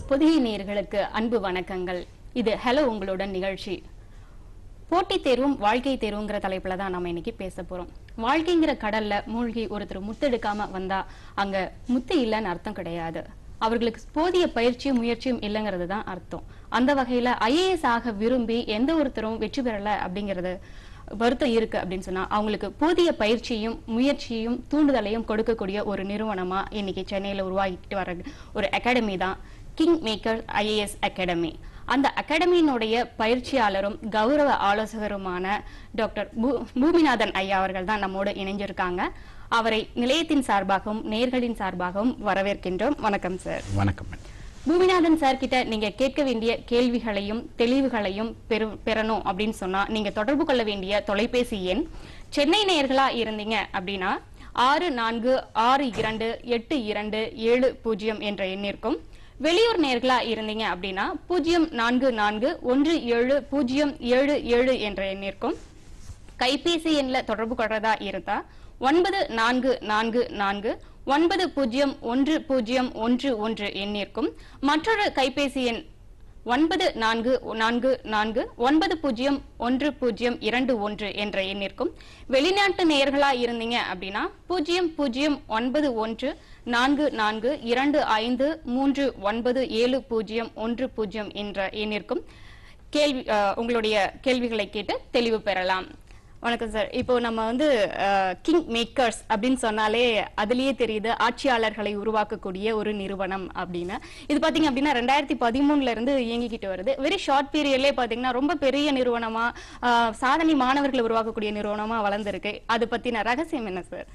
பொதிகை நேயர்களுக்கு அன்பு வணக்கங்கள் இது ஹலோ உங்களுடன் நிகழ்ச்சி போட்டித் தேர்வும் வாழ்க்கை தேர்வுங்கிற தலைப்புல தான் நம்ம இன்னைக்கு பேச போறோம் வாழ்க்கைங்கிற கடல்ல மூழ்கி ஒருத்தர் முத்தெடுக்காம வந்தா அங்க முத்து இல்லைன்னு அர்த்தம் கிடையாது அவர்களுக்கு போதிய பயிற்சியும் முயற்சியும் இல்லைங்கிறது தான் அர்த்தம் அந்த வகையில ஐஏஎஸ் ஆக விரும்பி எந்த ஒருத்தரும் வெற்றி பெறல அப்படிங்கிறது வருத்தம் இருக்கு அப்படின்னு சொன்னா அவங்களுக்கு போதிய பயிற்சியும் முயற்சியும் தூண்டுதலையும் கொடுக்கக்கூடிய ஒரு நிறுவனமா இன்னைக்கு சென்னையில உருவாகிட்டு வர ஒரு அகாடமி தான் கிங் மேக்கர் ஐஏஎஸ் அகாடமி அந்த அகாடமியினுடைய பயிற்சியாளரும் கௌரவ ஆலோசகருமான டாக்டர் பூ- பூமிநாதன் ஐயா அவர்கள் தான் நம்மோடு இணைஞ்சிருக்காங்க அவரை நிலையத்தின் சார்பாகவும் நேர்களின் சார்பாகவும் வரவேற்கின்றோம் வணக்கம் சார் வணக்கம் மேடம் பூமிநாதன் சார் கிட்ட நீங்க கேட்க வேண்டிய கேள்விகளையும் தெளிவுகளையும் பெறு பெறணும் அப்படின்னு சொன்னா நீங்க தொடர்பு கொள்ள வேண்டிய தொலைபேசி எண் சென்னை நேயர்களா இருந்தீங்க அப்படின்னா ஆறு நான்கு ஆறு இரண்டு எட்டு இரண்டு ஏழு பூஜ்ஜியம் என்ற எண்ணிற்கும் வெளியூர் நேர்களா இருந்தீங்க அப்படின்னா பூஜ்ஜியம் நான்கு நான்கு ஒன்று ஏழு பூஜ்ஜியம் ஏழு ஏழு என்ற எண்ணிற்கும் கைபேசி எண்ல தொடர்பு கொள்றதா இருந்தா ஒன்பது நான்கு நான்கு நான்கு ஒன்பது பூஜ்ஜியம் ஒன்று பூஜ்ஜியம் ஒன்று ஒன்று எண்ணிற்கும் மற்றொரு கைபேசி எண் ஒன்பது நான்கு நான்கு நான்கு ஒன்பது பூஜ்ஜியம் ஒன்று பூஜ்ஜியம் இரண்டு ஒன்று என்ற எண்ணிற்கும் வெளிநாட்டு நேயர்களா இருந்தீங்க அப்படின்னா பூஜ்ஜியம் பூஜ்ஜியம் ஒன்பது ஒன்று நான்கு நான்கு இரண்டு ஐந்து மூன்று ஒன்பது ஏழு பூஜ்ஜியம் ஒன்று பூஜ்ஜியம் என்ற எண்ணிற்கும் கேள்வி அஹ், உங்களுடைய கேள்விகளை கேட்டு தெளிவு பெறலாம் வணக்கம் சார் இப்போ நம்ம வந்து கிங் மேக்கர்ஸ் அப்படின்னு சொன்னாலே அதுலயே தெரியுது ஆட்சியாளர்களை உருவாக்கக்கூடிய ஒரு நிறுவனம் அப்படின்னு இது பாத்தீங்க அப்படின்னா ரெண்டாயிரத்தி பதிமூணுல இருந்து இயங்கிக்கிட்டு வருது வெரி ஷார்ட் பீரியட்லயே பாத்தீங்கன்னா ரொம்ப பெரிய நிறுவனமா அஹ், சாதனை மாணவர்களை உருவாக்கக்கூடிய நிறுவனமா வளர்ந்திருக்கு அது பத்தின ரகசியம் என்ன சார்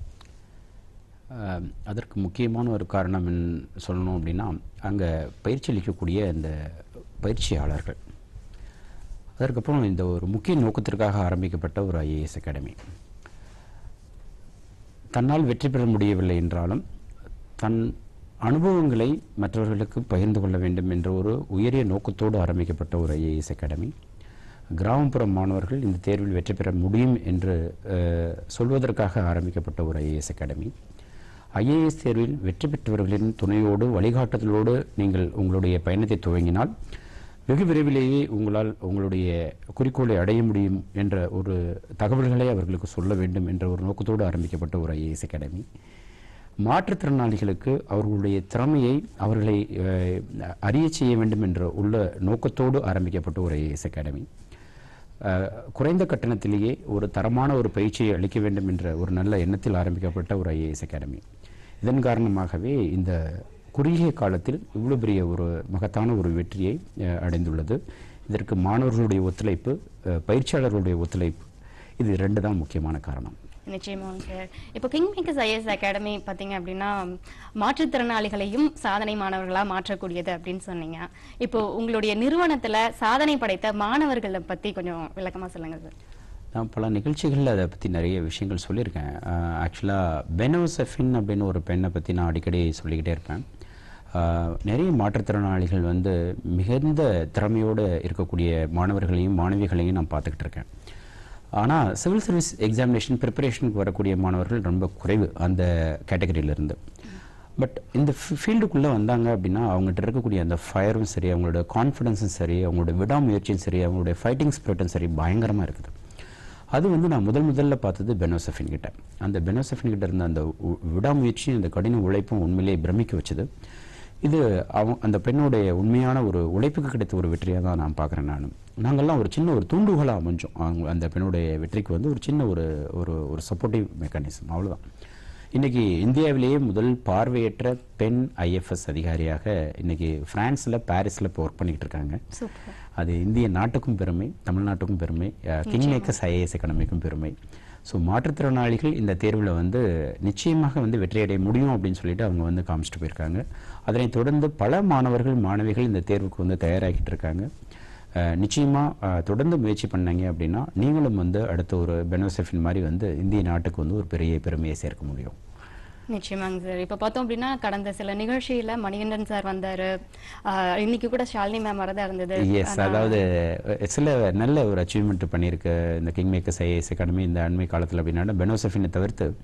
அஹ், அதற்கு முக்கியமான ஒரு காரணம் என்ன சொல்லணும் அப்படின்னா அங்கே பயிற்சி அளிக்கக்கூடிய இந்த பயிற்சியாளர்கள் அதற்கப்புறம் இந்த ஒரு முக்கிய நோக்கத்திற்காக ஆரம்பிக்கப்பட்ட ஒரு ஐஏஎஸ் அகாடமி தன்னால் வெற்றி பெற முடியவில்லை என்றாலும் தன் அனுபவங்களை மற்றவர்களுக்கு பகிர்ந்து கொள்ள வேண்டும் என்ற ஒரு உயரிய நோக்கத்தோடு ஆரம்பிக்கப்பட்ட ஒரு ஐஏஎஸ் அகாடமி கிராமப்புற மாணவர்கள் இந்த தேர்வில் வெற்றி பெற முடியும் என்று அஹ், சொல்வதற்காக ஆரம்பிக்கப்பட்ட ஒரு ஐஏஎஸ் அகாடமி ஐஏஎஸ் தேர்வில் வெற்றி பெற்றவர்களின் துணையோடு வழிகாட்டுதலோடு நீங்கள் உங்களுடைய பயணத்தை துவங்கினால் வெகு விரைவிலேயே உங்களால் உங்களுடைய குறிக்கோளை அடைய முடியும் என்ற ஒரு தகவல்களை அவர்களுக்கு சொல்ல வேண்டும் என்ற ஒரு நோக்கத்தோடு ஆரம்பிக்கப்பட்ட ஒரு ஐஏஎஸ் அகாடமி மாற்றுத்திறனாளிகளுக்கு அவர்களுடைய திறமையை அவர்களை அஹ், அறியச் செய்ய வேண்டும் என்ற உள்ள நோக்கத்தோடு ஆரம்பிக்கப்பட்ட ஒரு ஐஏஎஸ் அகாடமி அஹ், குறைந்த கட்டணத்திலேயே ஒரு தரமான ஒரு பயிற்சியை அளிக்க வேண்டும் என்ற ஒரு நல்ல எண்ணத்தில் ஆரம்பிக்கப்பட்ட ஒரு ஐஏஎஸ் அகாடமி இதன் காரணமாகவே இந்த குறுகிய காலத்தில் இவ்வளவு பெரிய ஒரு மகத்தான ஒரு வெற்றியை அஹ், அடைந்துள்ளது இதற்கு மாணவர்களுடைய ஒத்துழைப்பு அஹ், பயிற்சியாளர்களுடைய ஒத்துழைப்பு இது ரெண்டு தான் முக்கியமான காரணம் நிச்சயமாங்க சார் இப்போ கிங் மேக்கர்ஸ் ஐஎஸ் அகாடமி பார்த்தீங்க அப்படின்னா மாற்றுத்திறனாளிகளையும் சாதனை மாணவர்களா மாற்றக்கூடியது அப்படின்னு சொன்னீங்க இப்போ உங்களுடைய நிறுவனத்துல சாதனை படைத்த மாணவர்களை பத்தி கொஞ்சம் விளக்கமா சொல்லுங்க சார் நான் பல நிகழ்ச்சிகளில் அதை பற்றி நிறைய விஷயங்கள் சொல்லியிருக்கேன் ஆக்சுவலாக பெனோசெஃபின் அப்படின்னு ஒரு பெண்ணை பற்றி நான் அடிக்கடி சொல்லிக்கிட்டே இருப்பேன் ஆஹ், நிறைய மாற்றுத்திறனாளிகள் வந்து மிகுந்த திறமையோடு இருக்கக்கூடிய மாணவர்களையும் மாணவிகளையும் நான் பார்த்துக்கிட்டு இருக்கேன் ஆனால் சிவில் சர்வீஸ் எக்ஸாமினேஷன் ப்ரிப்பரேஷனுக்கு வரக்கூடிய மாணவர்கள் ரொம்ப குறைவு அந்த கேட்டகரியிலிருந்து பட் இந்த ஃபீல்டுக்குள்ளே வந்தாங்க அப்படின்னா அவங்ககிட்ட இருக்கக்கூடிய அந்த ஃபயரும் சரி அவங்களோட கான்ஃபிடன்ஸும் சரி அவங்களோட விடாமுயற்சியும் சரி அவங்களுடைய ஃபைட்டிங் ஸ்பிரிட்டும் சரி பயங்கரமாக இருக்குது அது வந்து நான் முதல் முதல்ல பார்த்தது பெனோசஃபின் கிட்ட அந்த பெனோசஃபின் கிட்ட இருந்த அந்த உ- விடாமுயற்சியும் அந்த கடின உழைப்பும் உண்மையிலேயே பிரமிக்க வச்சது இது அவன் அந்த பெண்ணுடைய உண்மையான ஒரு உழைப்புக்கு கிடைத்த ஒரு வெற்றியாக தான் நான் பார்க்குறேன் நான் நாங்கள்லாம் ஒரு சின்ன ஒரு தூண்டுகோலாக அமைஞ்சோம் அவங்க அந்த பெண்ணுடைய வெற்றிக்கு வந்து ஒரு சின்ன ஒரு ஒரு ஒரு சப்போர்ட்டிவ் மெக்கானிசம் அவ்வளவுதான் இன்னைக்கு இந்தியாவிலேயே முதல் பார்வையற்ற பெண் ஐஎஃப்எஸ் அதிகாரியாக இன்னைக்கு பிரான்ஸ்ல பாரிஸ்ல இப்போ ஒர்க் பண்ணிக்கிட்டு இருக்காங்க சூப்பர் அது இந்திய நாட்டுக்கும் பெருமை தமிழ்நாட்டுக்கும் பெருமை கிங் மேக்கர்ஸ் ஐஏஎஸ் அகாடமிக்கும் பெருமை ஸோ மாற்றுத்திறனாளிகள் இந்த தேர்வில் வந்து நிச்சயமாக வந்து வெற்றியடைய முடியும் அப்படின்னு சொல்லிட்டு அவங்க வந்து காமிச்சிட்டு போயிருக்காங்க அதனைத் தொடர்ந்து பல மாணவர்கள் மாணவிகள் இந்த தேர்வுக்கு வந்து தயாராகிட்டு இருக்காங்க அஹ், நிச்சயமா அஹ், தொடர்ந்து முயற்சி பண்ணீங்க அப்படின்னா நீங்களும் வந்து அடுத்த ஒரு பெனோசெஃபின் மாதிரி வந்து இந்திய நாட்டுக்கு வந்து ஒரு பெரிய பெருமையை சேர்க்க முடியும் நிச்சயமாங்க சார் இப்போ பார்த்தோம் அப்படின்னா கடந்த சில நிகழ்ச்சியில மணிகண்டன் சார் வந்தாரு ஆஹ் இன்னைக்கு கூட ஷாலினி மேம் வரதா இருந்தது எஸ் அதாவது அஹ், சில நல்ல ஒரு அச்சீவ்மெண்ட் பண்ணியிருக்கு இந்த கிங் மேக்கர்ஸ் ஐஏஎஸ் அகாடமி இந்த அண்மை காலத்தில் அப்படின்னா பெனோசெஃபினை தவிர்த்து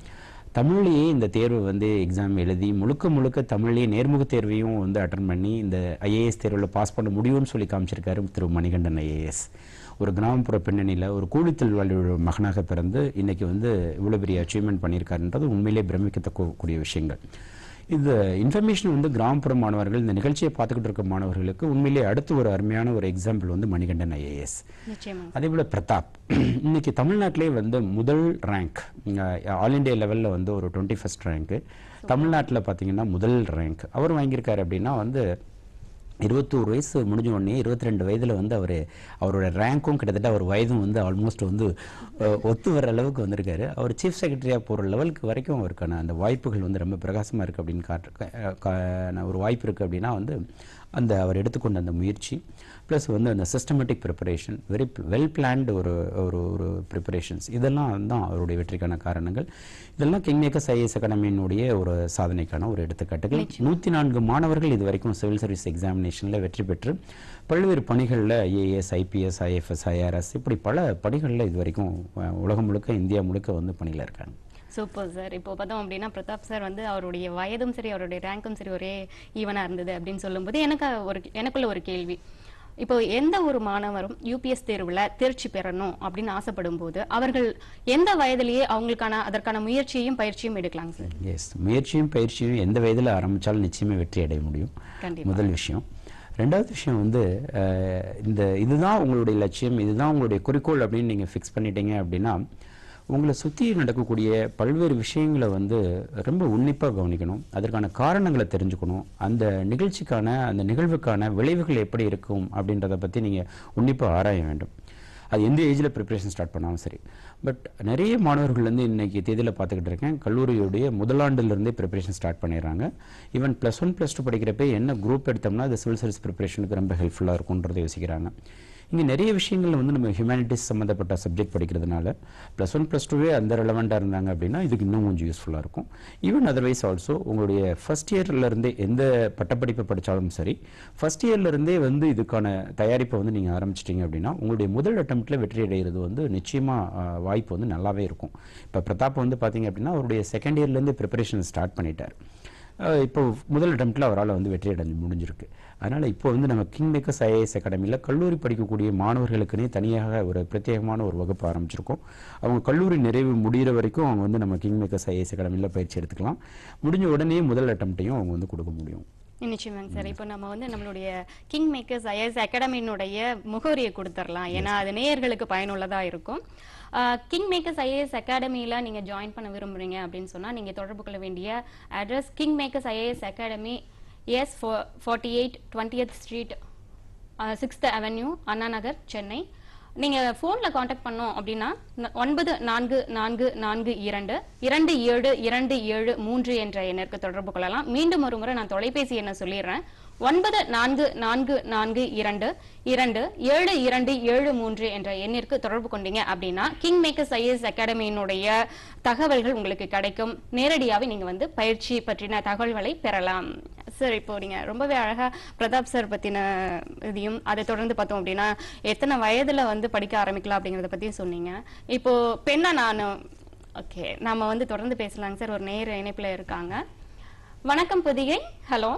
தமிழ்லேயே இந்த தேர்வு வந்து எக்ஸாம் எழுதி முழுக்க முழுக்க தமிழ்லேயே நேர்முக தேர்வையும் வந்து அட்டன் பண்ணி இந்த ஐஏஎஸ் தேர்வில் பாஸ் பண்ண முடியும்னு சொல்லி காமிச்சிருக்காரு திரு மணிகண்டன் ஐஏஎஸ் ஒரு கிராமப்புற பின்னணியில் ஒரு கூலித்தொழிலாளி மகனாக பிறந்து இன்னைக்கு வந்து இவ்வளோ பெரிய அச்சீவ்மெண்ட் பண்ணியிருக்காருன்றது உண்மையிலே பிரமிக்கத்தக்கூடிய விஷயங்கள் இந்த இன்ஃபர்மேஷன் வந்து கிராமப்புற மாணவர்கள் இந்த நிகழ்ச்சியை பார்த்துக்கிட்டு இருக்க மாணவர்களுக்கு உண்மையிலே அடுத்து ஒரு அருமையான ஒரு எக்ஸாம்பிள் வந்து மணிகண்டன் ஐஏஎஸ் நிச்சயமா அதே போல் பிரதாப் இன்னைக்கு தமிழ்நாட்டிலே வந்து முதல் ரேங்க் ஆல் இண்டியா லெவலில் வந்து ஒரு டுவெண்ட்டி ஃபஸ்ட் ரேங்க்கு தமிழ்நாட்டில் பார்த்தீங்கன்னா முதல் ரேங்க் அவர் வாங்கியிருக்காரு அப்படின்னா வந்து இருபத்தோரு வயசு முடிஞ்ச உடனே இருபத்தி ரெண்டு வயதில் வந்து அவர் அவரோட ரேங்க்கும் கிட்டத்தட்ட அவர் வயதும் வந்து ஆல்மோஸ்ட் வந்து அஹ், ஒத்து வர அளவுக்கு வந்திருக்காரு அவர் சீஃப் செக்ரட்டரியாக போகிற லெவலுக்கு வரைக்கும் அவருக்கான அந்த வாய்ப்புகள் வந்து ரொம்ப பிரகாசமாக இருக்குது அப்படின்னு காட்டு க- க- ஒரு வாய்ப்பு இருக்குது அப்படின்னா வந்து அந்த அவர் எடுத்துக்கொண்ட அந்த முயற்சி ப்ளஸ் வந்து அந்த systematic preparation very well planned ஒரு ஒரு ஒரு ப்ரிப்பரேஷன்ஸ் இதெல்லாம் தான் அவருடைய வெற்றிக்கான காரணங்கள் இதெல்லாம் கிங் மேக்கர்ஸ் ஐஏஎஸ் அகாடமியினுடைய ஒரு சாதனைக்கான ஒரு எடுத்துக்காட்டுகள் நூற்றி நான்கு மாணவர்கள் இது வரைக்கும் சிவில் சர்வீஸ் எக்ஸாமினேஷனில் வெற்றி பெற்று பல்வேறு பணிகளில் ஐஏஎஸ் ஐபிஎஸ் ஐஎஃப்எஸ் ஐஆர்எஸ் இப்படி பல பணிகளில் இது வரைக்கும் அஹ், உலகம் முழுக்க இந்தியா முழுக்க வந்து பணியில் இருக்காங்க சூப்பர் சார் இப்போ பார்த்தோம் அப்படின்னா பிரதாப் சார் வந்து அவருடைய வயதும் சரி அவருடைய ரேங்க்கும் சரி ஒரே ஈவனா இருந்தது அப்படின்னு சொல்லும்போது எனக்கு ஒரு எனக்குள்ள ஒரு கேள்வி இப்போ எந்த ஒரு மாணவரும் யூபிஎஸ் தேர்வுல தேர்ச்சி பெறணும் அப்படின்னு ஆசைப்படும் போது அவர்கள் எந்த வயதிலேயே அவங்களுக்கான அதற்கான முயற்சியையும் பயிற்சியும் எடுக்கலாங்க சார் எஸ் முயற்சியும் பயிற்சியும் எந்த வயதில் ஆரம்பித்தாலும் நிச்சயமே வெற்றி அடைய முடியும் கண்டிப்பா முதல் விஷயம் ரெண்டாவது விஷயம் வந்து அஹ், இந்த இதுதான் உங்களுடைய லட்சியம் இதுதான் உங்களுடைய குறிக்கோள் அப்படின்னு நீங்கள் ஃபிக்ஸ் பண்ணிட்டீங்க அப்படின்னா உங்களை சுற்றி நடக்கக்கூடிய பல்வேறு விஷயங்களை வந்து ரொம்ப உன்னிப்பாக கவனிக்கணும் அதற்கான காரணங்களை தெரிஞ்சுக்கணும் அந்த நிகழ்ச்சிக்கான அந்த நிகழ்வுக்கான விளைவுகள் எப்படி இருக்கும் அப்படின்றத பற்றி நீங்கள் உன்னிப்பாக ஆராய வேண்டும் அது எந்த ஏஜில் ப்ரிப்பரேஷன் ஸ்டார்ட் பண்ணாலும் சரி பட் நிறைய மாணவர்கள் வந்து இன்னைக்கு தேதியில் பார்த்துக்கிட்டு இருக்கேன் கல்லூரியுடைய முதலாண்டுலேருந்தே ப்ரிப்பரேஷன் ஸ்டார்ட் பண்ணிடுறாங்க even plus one plus two படிக்கிறப்ப என்ன குரூப் எடுத்தோம்னா அது சிவில் சர்வீஸ் ப்ரிப்பரேஷனுக்கு ரொம்ப ஹெல்ப்ஃபுல்லாக இருக்கும்ன்றதை யோசிக்கிறாங்க இங்கே நிறைய விஷயங்கள் வந்து நம்ம ஹியூமனிட்டிஸ் சம்மந்தப்பட்ட சப்ஜெக்ட் படிக்கிறதுனால ப்ளஸ் ஒன் ப்ளஸ் டூவே அந்த ரெலவெண்ட்டாக இருந்தாங்க அப்படின்னா இதுக்கு இன்னும் கொஞ்சம் யூஸ்ஃபுல்லாக இருக்கும் ஈவன் அதர்வைஸ் ஆல்சோ உங்களுடைய ஃபஸ்ட் இருந்தே எந்த பட்டப்படிப்பை படித்தாலும் சரி ஃபஸ்ட் இருந்தே வந்து இதுக்கான தயாரிப்பை வந்து நீங்கள் ஆரம்பிச்சிட்டிங்க அப்படின்னா உங்களுடைய முதல் அட்டம்ப்டில் வெற்றி அடைகிறது வந்து நிச்சயமாக வாய்ப்பு வந்து நல்லாவே இருக்கும் இப்போ பிரதாப் வந்து பார்த்தீங்க அப்படின்னா அவருடைய செகண்ட் இயர்லேருந்து ப்ரிப்பரேஷன் ஸ்டார்ட் பண்ணிட்டார் அஹ் இப்போ முதல் அட்டம்ப்டில் அவரால் வந்து வெற்றி அடைஞ்சு முடிஞ்சிருக்கு அதனால் இப்போ வந்து நம்ம கிங் மேக்கர்ஸ் ஐஏஎஸ் அகாடமியில் கல்லூரி படிக்கக்கூடிய மாணவர்களுக்குனே தனியாக ஒரு பிரத்யேகமான ஒரு வகுப்பு ஆரம்பிச்சிருக்கோம் அவங்க கல்லூரி நிறைவு முடிகிற வரைக்கும் அவங்க வந்து நம்ம கிங் மேக்கர்ஸ் ஐஏஎஸ் அகாடமியில் பயிற்சி எடுத்துக்கலாம் முடிஞ்ச உடனே முதல் அட்டம்ப்டையும் அவங்க வந்து கொடுக்க முடியும் நிச்சயமாங்க சார் இப்போ நம்ம வந்து நம்மளுடைய கிங் மேக்கர்ஸ் ஐஎஸ் அகாடமியினுடைய முகவரியை கொடுத்துடலாம் ஏன்னா அது நேயர்களுக்கு பயனுள்ளதா இருக்கும் கிங் மேக்கர்ஸ் ஐஏஎஸ் அகாடமியில் நீங்கள் ஜாயின் பண்ண விரும்புறீங்க அப்படின்னு சொன்னால் நீங்கள் தொடர்பு கொள்ள வேண்டிய address king makers IAS academy S ஃபோ forty eight twentieth street sixth avenue Anna Nagar Chennai நீங்க போன்ல காண்டாக்ட் பண்ணோம் அப்படின்னா ந- ஒன்பது நான்கு நான்கு நான்கு இரண்டு இரண்டு ஏழு இரண்டு ஏழு மூன்று என்ற எண்ணிற்கு தொடர்பு கொள்ளலாம் மீண்டும் ஒரு முறை நான் தொலைபேசி எண்ணை சொல்லிடுறேன் ஒன்பது நான்கு நான்கு நான்கு இரண்டு இரண்டு ஏழு இரண்டு ஏழு மூன்று என்ற எண்ணிற்கு தொடர்பு கொண்டீங்க அப்படின்னா கிங் மேக்கர்ஸ் ஐஏஎஸ் அகாடமியினுடைய தகவல்கள் உங்களுக்கு கிடைக்கும் நேரடியாவே நீங்க வந்து பயிற்சி பற்றின தகவல்களை பெறலாம் சார் இப்போ நீங்க ரொம்பவே அழகா பிரதாப் சார் பத்தின இதையும் அதை தொடர்ந்து பார்த்தோம் அப்படின்னா எத்தனை வயதுல வந்து படிக்க ஆரம்பிக்கலாம் அப்படிங்கறத பத்தியும் சொன்னீங்க இப்போ பெண்ணா நான் ஓகே நாம வந்து தொடர்ந்து பேசலாங்க சார் ஒரு நேர இணைப்புல இருக்காங்க வணக்கம் புதிகை ஹலோ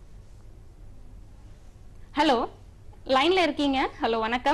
ஹலோ லைன்ல இருக்கீங்க ஹலோ வணக்கம்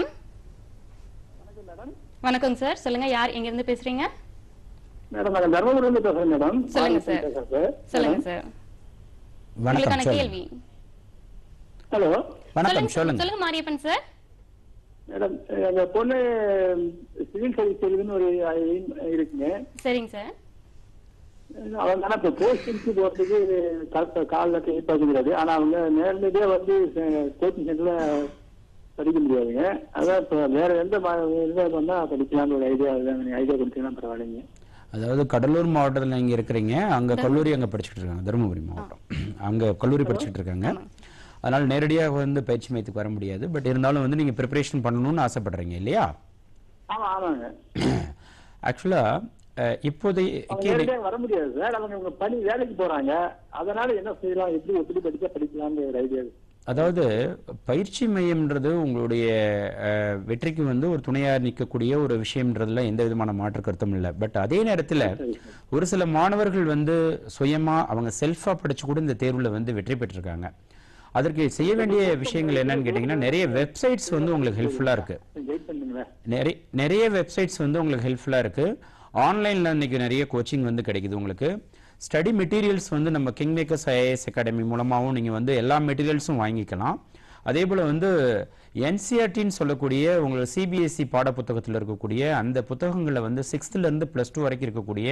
வணக்கம் சார் சொல்லுங்க யார் எங்க இருந்து பேசுறீங்க மேடம் நான் தர்மபுரியில இருந்து பேசுறேன் மேடம் சொல்லுங்க சார். பேசுறேன் சார் சொல்லுங்க சார் வணக்கம் உங்களுக்கான சொல்லுங்க கேள்வி ஹலோ வணக்கம் சொல்லுங்க சொல்லுங்க மாரியப்பன் சார் மேடம் எங்க பொண்ணு சிவில் சர்வீஸ் தெரியுதுன்னு ஒரு aim இருக்குங்க சரிங்க சார் அவங்க ஆனா இப்ப போஸ்டிங்க்கு போறதுக்கு கரெக்டா காலில் கை பார்க்க முடியாது ஆனா அவங்க நேரடியே வந்து கோச்சிங் சென்டர்ல படிக்க முடியாதுங்க அதான் இப்ப வேற எந்த மா- இதுல பண்ணா படிக்கலாம்னு ஒரு ஐடியா ஐடியா கொடுத்தீங்கன்னா பரவாயில்லைங்க அதாவது கடலூர் மாவட்டத்தில் இங்கே இருக்கிறீங்க அங்கே கல்லூரி அங்கே படிச்சுட்டு இருக்காங்க தருமபுரி மாவட்டம் அங்கே கல்லூரி படிச்சுட்டு இருக்காங்க அதனால் நேரடியாக வந்து பயிற்சி மையத்துக்கு வர முடியாது பட் இருந்தாலும் வந்து நீங்கள் ப்ரிப்பரேஷன் பண்ணணும்னு ஆசைப்படுறீங்க இல்லையா ஆமா ஆமாங்க ஆக்சுவலாக இப்போதைக்கு அவங்க நேரடியாக வர முடியாது சார் அவங்க இவங்க பணி வேலைக்கு போறாங்க அதனால என்ன செய்யலாம் எப்படி எப்படி படிச்சா படிக்கலாம்னு ஒரு ஐடியா அதாவது பயிற்சி மையம்ன்றது உங்களுடைய அஹ், வெற்றிக்கு வந்து ஒரு துணையாக நிற்கக்கூடிய ஒரு விஷயம்ன்றதுல எந்த விதமான மாற்று கருத்தும் இல்லை பட் அதே நேரத்தில் ஒரு சில மாணவர்கள் வந்து சுயமா அவங்க செல்ஃபா படிச்சு கூட இந்த தேர்வுல வந்து வெற்றி பெற்றிருக்காங்க அதற்கு செய்ய வேண்டிய விஷயங்கள் என்னன்னு கேட்டிங்கன்னா நிறைய வெப்சைட்ஸ் வந்து உங்களுக்கு ஹெல்ப்ஃபுல்லாக இருக்கு வெயிட் பண்ணுங்களேன் நிறைய நிறைய வெப்சைட்ஸ் வந்து உங்களுக்கு ஹெல்ப்ஃபுல்லாக இருக்கு ஆன்லைனில் இன்னைக்கு நிறைய கோச்சிங் வந்து கிடைக்குது உங்களுக்கு ஸ்டடி மெட்டீரியல்ஸ் வந்து நம்ம கிங் மேக்கர்ஸ் ஐஏஎஸ் அகாடமி மூலமாகவும் நீங்கள் வந்து எல்லா மெட்டீரியல்ஸும் வாங்கிக்கலாம் அதே போல் வந்து என்சிஆர்டின்னு சொல்லக்கூடிய உங்களோட சிபிஎஸ்சி பாடப்புத்தகத்தில் இருக்கக்கூடிய அந்த புத்தகங்களில் வந்து சிக்ஸ்த்துலேருந்து ப்ளஸ் டூ வரைக்கும் இருக்கக்கூடிய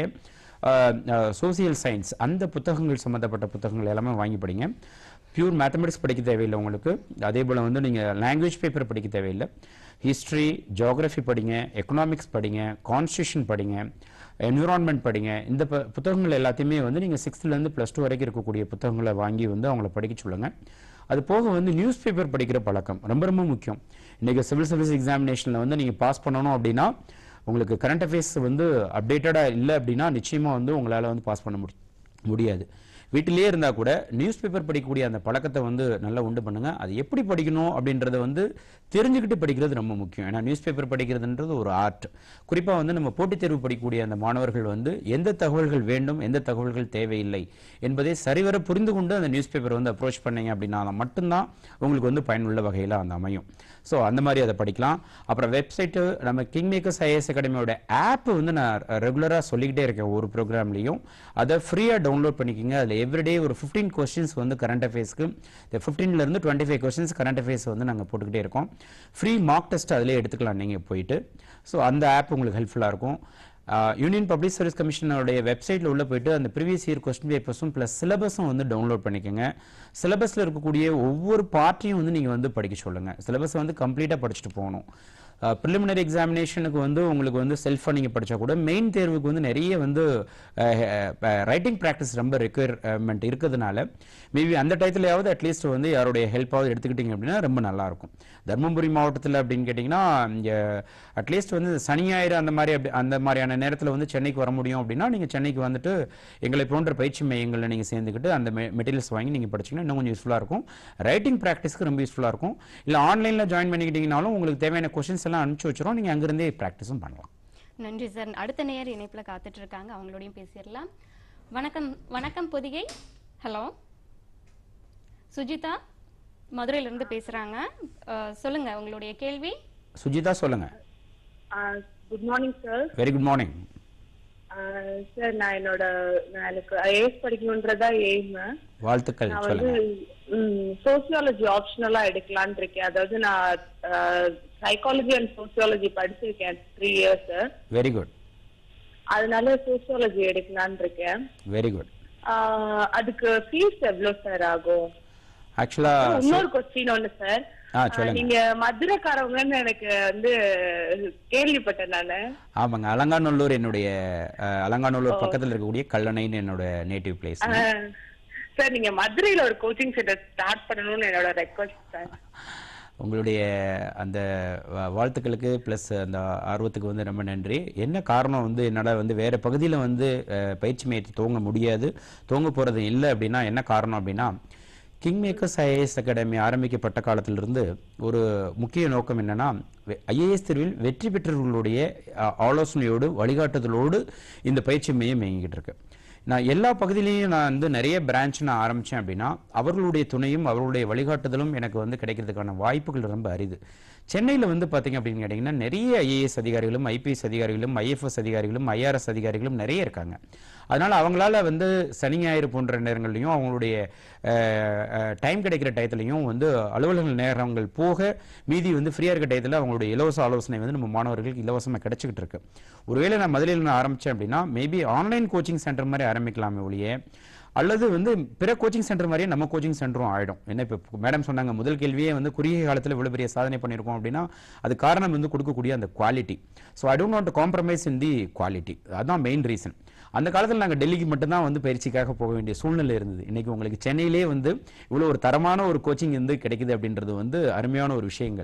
சோசியல் சயின்ஸ் அந்த புத்தகங்கள் சம்மந்தப்பட்ட புத்தகங்கள் எல்லாமே வாங்கி படிங்க பியூர் மேத்தமெட்டிக்ஸ் படிக்க தேவையில்லை உங்களுக்கு அதே போல் வந்து நீங்கள் லாங்குவேஜ் பேப்பர் படிக்க தேவையில்லை ஹிஸ்ட்ரி ஜியாகிரஃபி படிங்க எக்கனாமிக்ஸ் படிங்க கான்ஸ்டியூஷன் படிங்க என்விரான்மெண்ட் படிங்க இந்த ப- புத்தகங்கள் எல்லாத்தையுமே வந்து நீங்கள் சிக்ஸ்த்துலேருந்து ப்ளஸ் டூ வரைக்கும் இருக்கக்கூடிய புத்தகங்களை வாங்கி வந்து அவங்கள படிக்க சொல்லுங்கள் அது போக வந்து நியூஸ் பேப்பர் படிக்கிற பழக்கம் ரொம்ப ரொம்ப முக்கியம் இன்றைக்கி சிவில் சர்வீஸ் எக்ஸாமினேஷனில் வந்து நீங்கள் பாஸ் பண்ணணும் அப்படின்னா உங்களுக்கு கரண்ட் அஃபேர்ஸ் வந்து அப்டேட்டடாக இல்லை அப்படின்னா நிச்சயமாக வந்து உங்களால் வந்து பாஸ் பண்ண முடி முடியாது வீட்டிலேயே இருந்தால் கூட நியூஸ் பேப்பர் படிக்கக்கூடிய அந்த பழக்கத்தை வந்து நல்லா உண்டு பண்ணுங்க அது எப்படி படிக்கணும் அப்படின்றத வந்து தெரிஞ்சுக்கிட்டு படிக்கிறது ரொம்ப முக்கியம் ஏன்னா நியூஸ் பேப்பர் படிக்கிறதுன்றது ஒரு ஆர்ட் குறிப்பாக வந்து நம்ம போட்டித் தேர்வு படிக்கக்கூடிய அந்த மாணவர்கள் வந்து எந்த தகவல்கள் வேண்டும் எந்த தகவல்கள் தேவையில்லை என்பதை சரிவர புரிந்து கொண்டு அந்த நியூஸ் பேப்பர் வந்து அப்ரோச் பண்ணீங்க அப்படின்னா அது மட்டும்தான் உங்களுக்கு வந்து பயனுள்ள வகையில் அந்த அமையும் ஸோ அந்த மாதிரி அதை படிக்கலாம் அப்புறம் வெப்சைட்டு நம்ம கிங் மேக்கர்ஸ் ஐஏஎஸ் அகாடமியோட ஆப் வந்து நான் ரெகுலராக சொல்லிக்கிட்டே இருக்கேன் ஒரு ப்ரோக்ராம்லையும் அதை ஃப்ரீயாக டவுன்லோட் பண்ணிக்கோங்க அதில் எவ்ரிடே ஒரு ஃபிஃப்டீன் கொஸ்டின்ஸ் வந்து கரண்ட் அஃபேர்ஸ்க்கு இந்த 15 ல இருந்து twenty five questions current affairs வந்து நாங்கள் போட்டுக்கிட்டே இருக்கோம் ஃப்ரீ மார்க் டெஸ்ட் அதிலே எடுத்துக்கலாம் நீங்கள் போயிட்டு ஸோ அந்த ஆப் உங்களுக்கு ஹெல்ப்ஃபுல்லாக இருக்கும் யூனியன் பப்ளிக் சர்வீஸ் கமிஷனோடைய வெப்சைட்டில் உள்ள போயிட்டு அந்த ப்ரீவியஸ் இயர் கொஸ்டின் பேப்பர்ஸும் ப்ளஸ் சிலபஸும் வந்து டவுன்லோட் பண்ணிக்கோங்க சிலபஸில் இருக்கக்கூடிய ஒவ்வொரு பார்ட்டையும் வந்து நீங்கள் வந்து படிக்க சொல்லுங்கள் சிலபஸை வந்து கம்ப்ளீட்டாக படிச்சுட்டு போகணும் ப்ரிலிமினரி எக்ஸாமினேஷனுக்கு வந்து உங்களுக்கு வந்து செல்ஃபாக நீங்கள் படித்தா கூட மெயின் தேர்வுக்கு வந்து நிறைய வந்து ரைட்டிங் ப்ராக்டிஸ் ரொம்ப ரெக்குயர்மெண்ட் இருக்கிறதுனால மேபி அந்த டயத்துலையாவது அட்லீஸ்ட் வந்து யாருடைய ஹெல்ப்பாவது எடுத்துக்கிட்டீங்க அப்படின்னா ரொம்ப நல்லாயிருக்கும் தருமபுரி மாவட்டத்தில் அப்படின்னு கேட்டிங்கன்னா இங்கே அட்லீஸ்ட் வந்து சனி ஞாயிறு அந்த மாதிரி அப்படி அந்த மாதிரியான நேரத்தில் வந்து சென்னைக்கு வர முடியும் அப்படின்னா நீங்கள் சென்னைக்கு வந்துட்டு எங்களை போன்ற பயிற்சி மையங்களில் நீங்கள் சேர்ந்துக்கிட்டு அந்த மெட்டீரியல்ஸ் வாங்கி நீங்கள் படிச்சீங்கன்னா இன்னும் கொஞ்சம் யூஸ்ஃபுல்லாக இருக்கும் ரைட்டிங் ப்ராக்டிஸ்க்கு ரொம்ப யூஸ்ஃபுல்லாக இருக்கும் இல்லை ஆன்லைனில் ஜாயின் பண்ணிக்கிட்டீங்கனாலும் உங்களுக்கு தேவையான கொஷின்ஸ் எல்லாம் அனுப்பிச்சு வச்சிரும் நீங்கள் அங்கிருந்தே ப்ராக்டிஸும் பண்ணலாம் நன்றி சார் அடுத்த நேயர் இணைப்புல காத்துட்டு இருக்காங்க அவங்களோடையும் பேசிடலாம் வணக்கம் வணக்கம் பொதிகை ஹலோ சுஜிதா மதுரையில இருந்து பேசுறாங்க அஹ், சொல்லுங்க உங்களுடைய கேள்வி சுஜிதா சொல்லுங்க good morning sir very good morning sir நான் என்னோட நான் எனக்கு ஐஏஎஸ் படிக்கணுன்றதா எய்ம் வாழ்த்துக்கள் நான் வந்து சொல்லுங்க சோசியாலஜி ஆப்ஷனலா எடுக்கலாம்னு இருக்கேன் அதாவது நான் சைக்காலஜி அண்ட் சோசியாலஜி படிச்சிருக்கேன் த்ரீ இயர்ஸ் வெரி குட் அதனால சோசியாலஜி எடுக்கலாம்னு இருக்கேன் வெரி குட் ஆஹ் அதுக்கு ஃபீஸ் எவ்வளவு சார் ஆகும் ஆக்சுவலாக இன்னொரு கொஸ்டின் ஒண்ணு சார் ஆ சொல்லுங்க நீங்க மதுரைக்காரவங்கன்னு எனக்கு வந்து கேள்விப்பட்டேன் நானு ஆமாங்க அலங்காநல்லூர் என்னுடைய அஹ், அலங்காநல்லூர் பக்கத்தில் இருக்கக்கூடிய கல்லணைன்னு என்னோட நேட்டிவ் பிளேஸ் சார் நீங்க மதுரையில ஒரு கோச்சிங் சென்டர் ஸ்டார்ட் பண்ணணும்னு என்னோட ரெக்வஸ்ட் சார் உங்களுடைய அந்த வா- வாழ்த்துக்களுக்கு ப்ளஸ் அந்த ஆர்வத்துக்கு வந்து ரொம்ப நன்றி என்ன காரணம் வந்து என்னால் வந்து வேறு பகுதியில் வந்து அஹ், பயிற்சி மையத்தை துவங்க முடியாது துவங்க போகிறது இல்லை அப்படின்னா என்ன காரணம் அப்படின்னா கிங் மேக்கர்ஸ் ஐஏஎஸ் அகாடமி ஆரம்பிக்கப்பட்ட காலத்திலிருந்து ஒரு முக்கிய நோக்கம் என்னன்னா ஐஏஎஸ் தேர்வில் வெற்றி பெற்றவர்களுடைய அஹ், ஆலோசனையோடு வழிகாட்டுதலோடு இந்த பயிற்சி மையம் இயங்கிட்டு இருக்கு நான் எல்லா பகுதியிலையும் நான் வந்து நிறைய பிரான்ச் நான் ஆரம்பித்தேன் அப்படின்னா அவர்களுடைய துணையும் அவர்களுடைய வழிகாட்டுதலும் எனக்கு வந்து கிடைக்கிறதுக்கான வாய்ப்புகள் ரொம்ப அரிது சென்னையில் வந்து பார்த்தீங்க அப்படின்னு கேட்டிங்கன்னா நிறைய ஐஏஎஸ் அதிகாரிகளும் ஐபிஎஸ் அதிகாரிகளும் ஐஎஃப்எஸ் அதிகாரிகளும் ஐஆர்எஸ் அதிகாரிகளும் நிறைய இருக்காங்க அதனால் அவங்களால வந்து சனி ஞாயிறு போன்ற நேரங்கள்லையும் அவங்களுடைய டைம் கிடைக்கிற டயத்துலையும் வந்து அலுவலகங்கள் நேரங்கள் போக மீதி வந்து ஃப்ரீயாக இருக்க டயத்தில் அவங்களுடைய இலவச ஆலோசனை வந்து நம்ம மாணவர்களுக்கு இலவசமாக கிடைச்சிக்கிட்டு இருக்கு ஒருவேளை நான் முதலில் நான் ஆரம்பித்தேன் அப்படின்னா மேபி ஆன்லைன் கோச்சிங் சென்டர் மாதிரி ஆரம்பிக்கலாமே ஒழிய அல்லது வந்து பிற கோச்சிங் சென்டர் மாதிரியே நம்ம கோச்சிங் சென்டரும் ஆயிடும் என்ன இப்போ மேடம் சொன்னாங்க முதல் கேள்வியே வந்து குறுகிய காலத்தில் இவ்வளோ பெரிய சாதனை பண்ணியிருக்கோம் அப்படின்னா அது காரணம் வந்து கொடுக்கக்கூடிய அந்த quality so I don't not compromise in the quality அதுதான் மெயின் ரீசன் அந்த காலத்தில் நாங்கள் டெல்லிக்கு மட்டும்தான் வந்து பயிற்சிக்காக போக வேண்டிய சூழ்நிலை இருந்தது இன்னைக்கு உங்களுக்கு சென்னையிலே வந்து இவ்வளோ ஒரு தரமான ஒரு கோச்சிங் வந்து கிடைக்குது அப்படின்றது வந்து அருமையான ஒரு விஷயங்கள்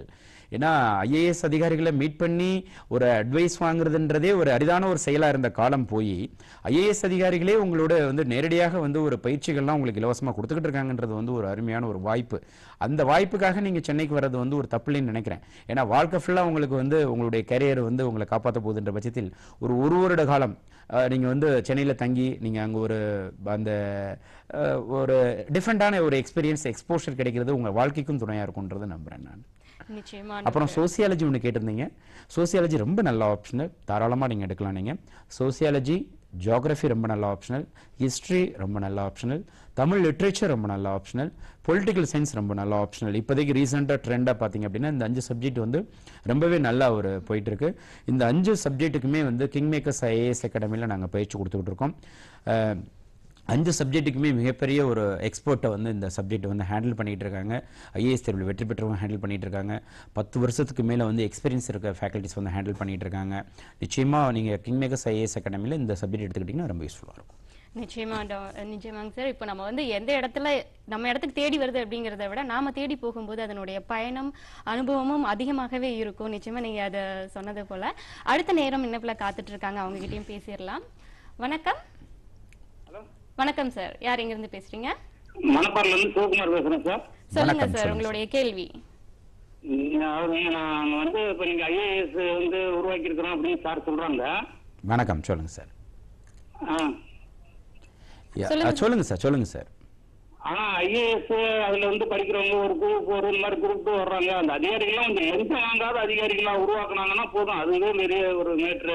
ஏன்னா ஐஏஎஸ் அதிகாரிகளை மீட் பண்ணி ஒரு அட்வைஸ் வாங்குறதுன்றதே ஒரு அரிதான ஒரு செயலா இருந்த காலம் போய் ஐஏஎஸ் அதிகாரிகளே உங்களோட வந்து நேரடியாக வந்து ஒரு பயிற்சிகள்லாம் உங்களுக்கு இலவசமா கொடுத்துக்கிட்டு இருக்காங்கன்றது வந்து ஒரு அருமையான ஒரு வாய்ப்பு அந்த வாய்ப்புக்காக நீங்க சென்னைக்கு வர்றது வந்து ஒரு தப்பில்லைன்னு நினைக்கிறேன் ஏன்னா வாழ்க்கை ஃபுல்லா உங்களுக்கு வந்து உங்களுடைய கரியர் வந்து உங்களை காப்பாற்ற போகுதுன்ற பட்சத்தில் ஒரு ஒரு வருட காலம் அஹ், நீங்க வந்து சென்னையில தங்கி நீங்க அங்க ஒரு அந்த அஹ், ஒரு டிஃப்ரெண்டான ஒரு எக்ஸ்பீரியன்ஸ் எக்ஸ்போஷர் கிடைக்கிறது உங்க வாழ்க்கைக்கும் துணையா இருக்கும்ன்றதை நம்புறேன் நான் நிச்சயமா அப்புறம் சோசியாலஜி ஒன்று கேட்டிருந்தீங்க சோசியாலஜி ரொம்ப நல்ல ஆப்ஷனல் தாராளமாக நீங்கள் எடுக்கலாம் நீங்கள் சோசியாலஜி ஜியாகிரஃபி ரொம்ப நல்ல ஆப்ஷனல் ஹிஸ்ட்ரி ரொம்ப நல்ல ஆப்ஷனல் தமிழ் லிட்ரேச்சர் ரொம்ப நல்ல ஆப்ஷனல் பொலிட்டிக்கல் சயின்ஸ் ரொம்ப நல்ல ஆப்ஷனல் இப்போதைக்கு ரீசெண்டாக ட்ரெண்டாக பார்த்தீங்க அப்படின்னா இந்த அஞ்சு சப்ஜெக்ட் வந்து ரொம்பவே நல்லா ஒரு போயிட்டு இருக்கு இந்த அஞ்சு சப்ஜெக்ட்டுக்குமே வந்து கிங் மேக்கர்ஸ் ஐஏஎஸ் அகாடமியில் நாங்கள் பயிற்சி கொடுத்துக்கிட்டு இருக்கோம் அஹ், அஞ்சு சப்ஜெக்ட்டுக்குமே மிகப்பெரிய ஒரு எக்ஸ்பர்ட்டை வந்து இந்த சப்ஜெக்ட் வந்து ஹேண்டில் பண்ணிட்டு இருக்காங்க ஐஏஎஸ் தேர்வில் வெற்றி பெற்றவங்க ஹேண்டில் பண்ணிட்டு இருக்காங்க பத்து வருஷத்துக்கு மேலே வந்து எக்ஸ்பீரியன்ஸ் இருக்க ஃபேக்கல்டிஸ் வந்து ஹேண்டில் பண்ணிட்டு இருக்காங்க நிச்சயமாக நீங்கள் கிங் மேக்கர்ஸ் ஐஏஎஸ் அகாடமியில் இந்த சப்ஜெக்ட் எடுத்துக்கிட்டிங்கன்னா ரொம்ப யூஸ்ஃபுல்லாக இருக்கும் நிச்சயமா டா- நிச்சயமாங்க சார் இப்போ நம்ம வந்து எந்த இடத்துல நம்ம இடத்துக்கு தேடி வருது அப்படிங்கறத விட நாம தேடி போகும்போது அதனுடைய பயணம் அனுபவமும் அதிகமாகவே இருக்கும் நிச்சயமா நீங்க அதை சொன்னது போல அடுத்த நேரம் இன்னப்பில் காத்துட்டு இருக்காங்க அவங்க கிட்டயும் பேசிடலாம் வணக்கம் வணக்கம் சார் யார் எங்க இருந்து பேசுறீங்க மணப்பாறையில இருந்து சிவகுமார் பேசுறேன் சார் சொல்லுங்க வணக்கம், சார் சொல்லுங்க. உங்களுடைய கேள்வி அதாவது நான் வந்து இப்ப நீங்க ஐஏஎஸ் வந்து உருவாக்கி இருக்கிறோம் அப்படின்னு சார் சொல்றாங்க வணக்கம் சொல்லுங்கள் சார் ஆ. சொல்லுங்கள் சார் சொல்லுங்கள் சார் ஆனா ஐஏஎஸ் அதுல வந்து படிக்கிறவங்க ஒரு குரூப் ஒரு இந்த மாதிரி குரூப் வர்றாங்க அந்த அதிகாரிகள்லாம் வந்து எந்த வாங்காத அதிகாரிகளா உருவாக்குனாங்கன்னா போதும் அதுவே பெரிய ஒரு மேட்ரு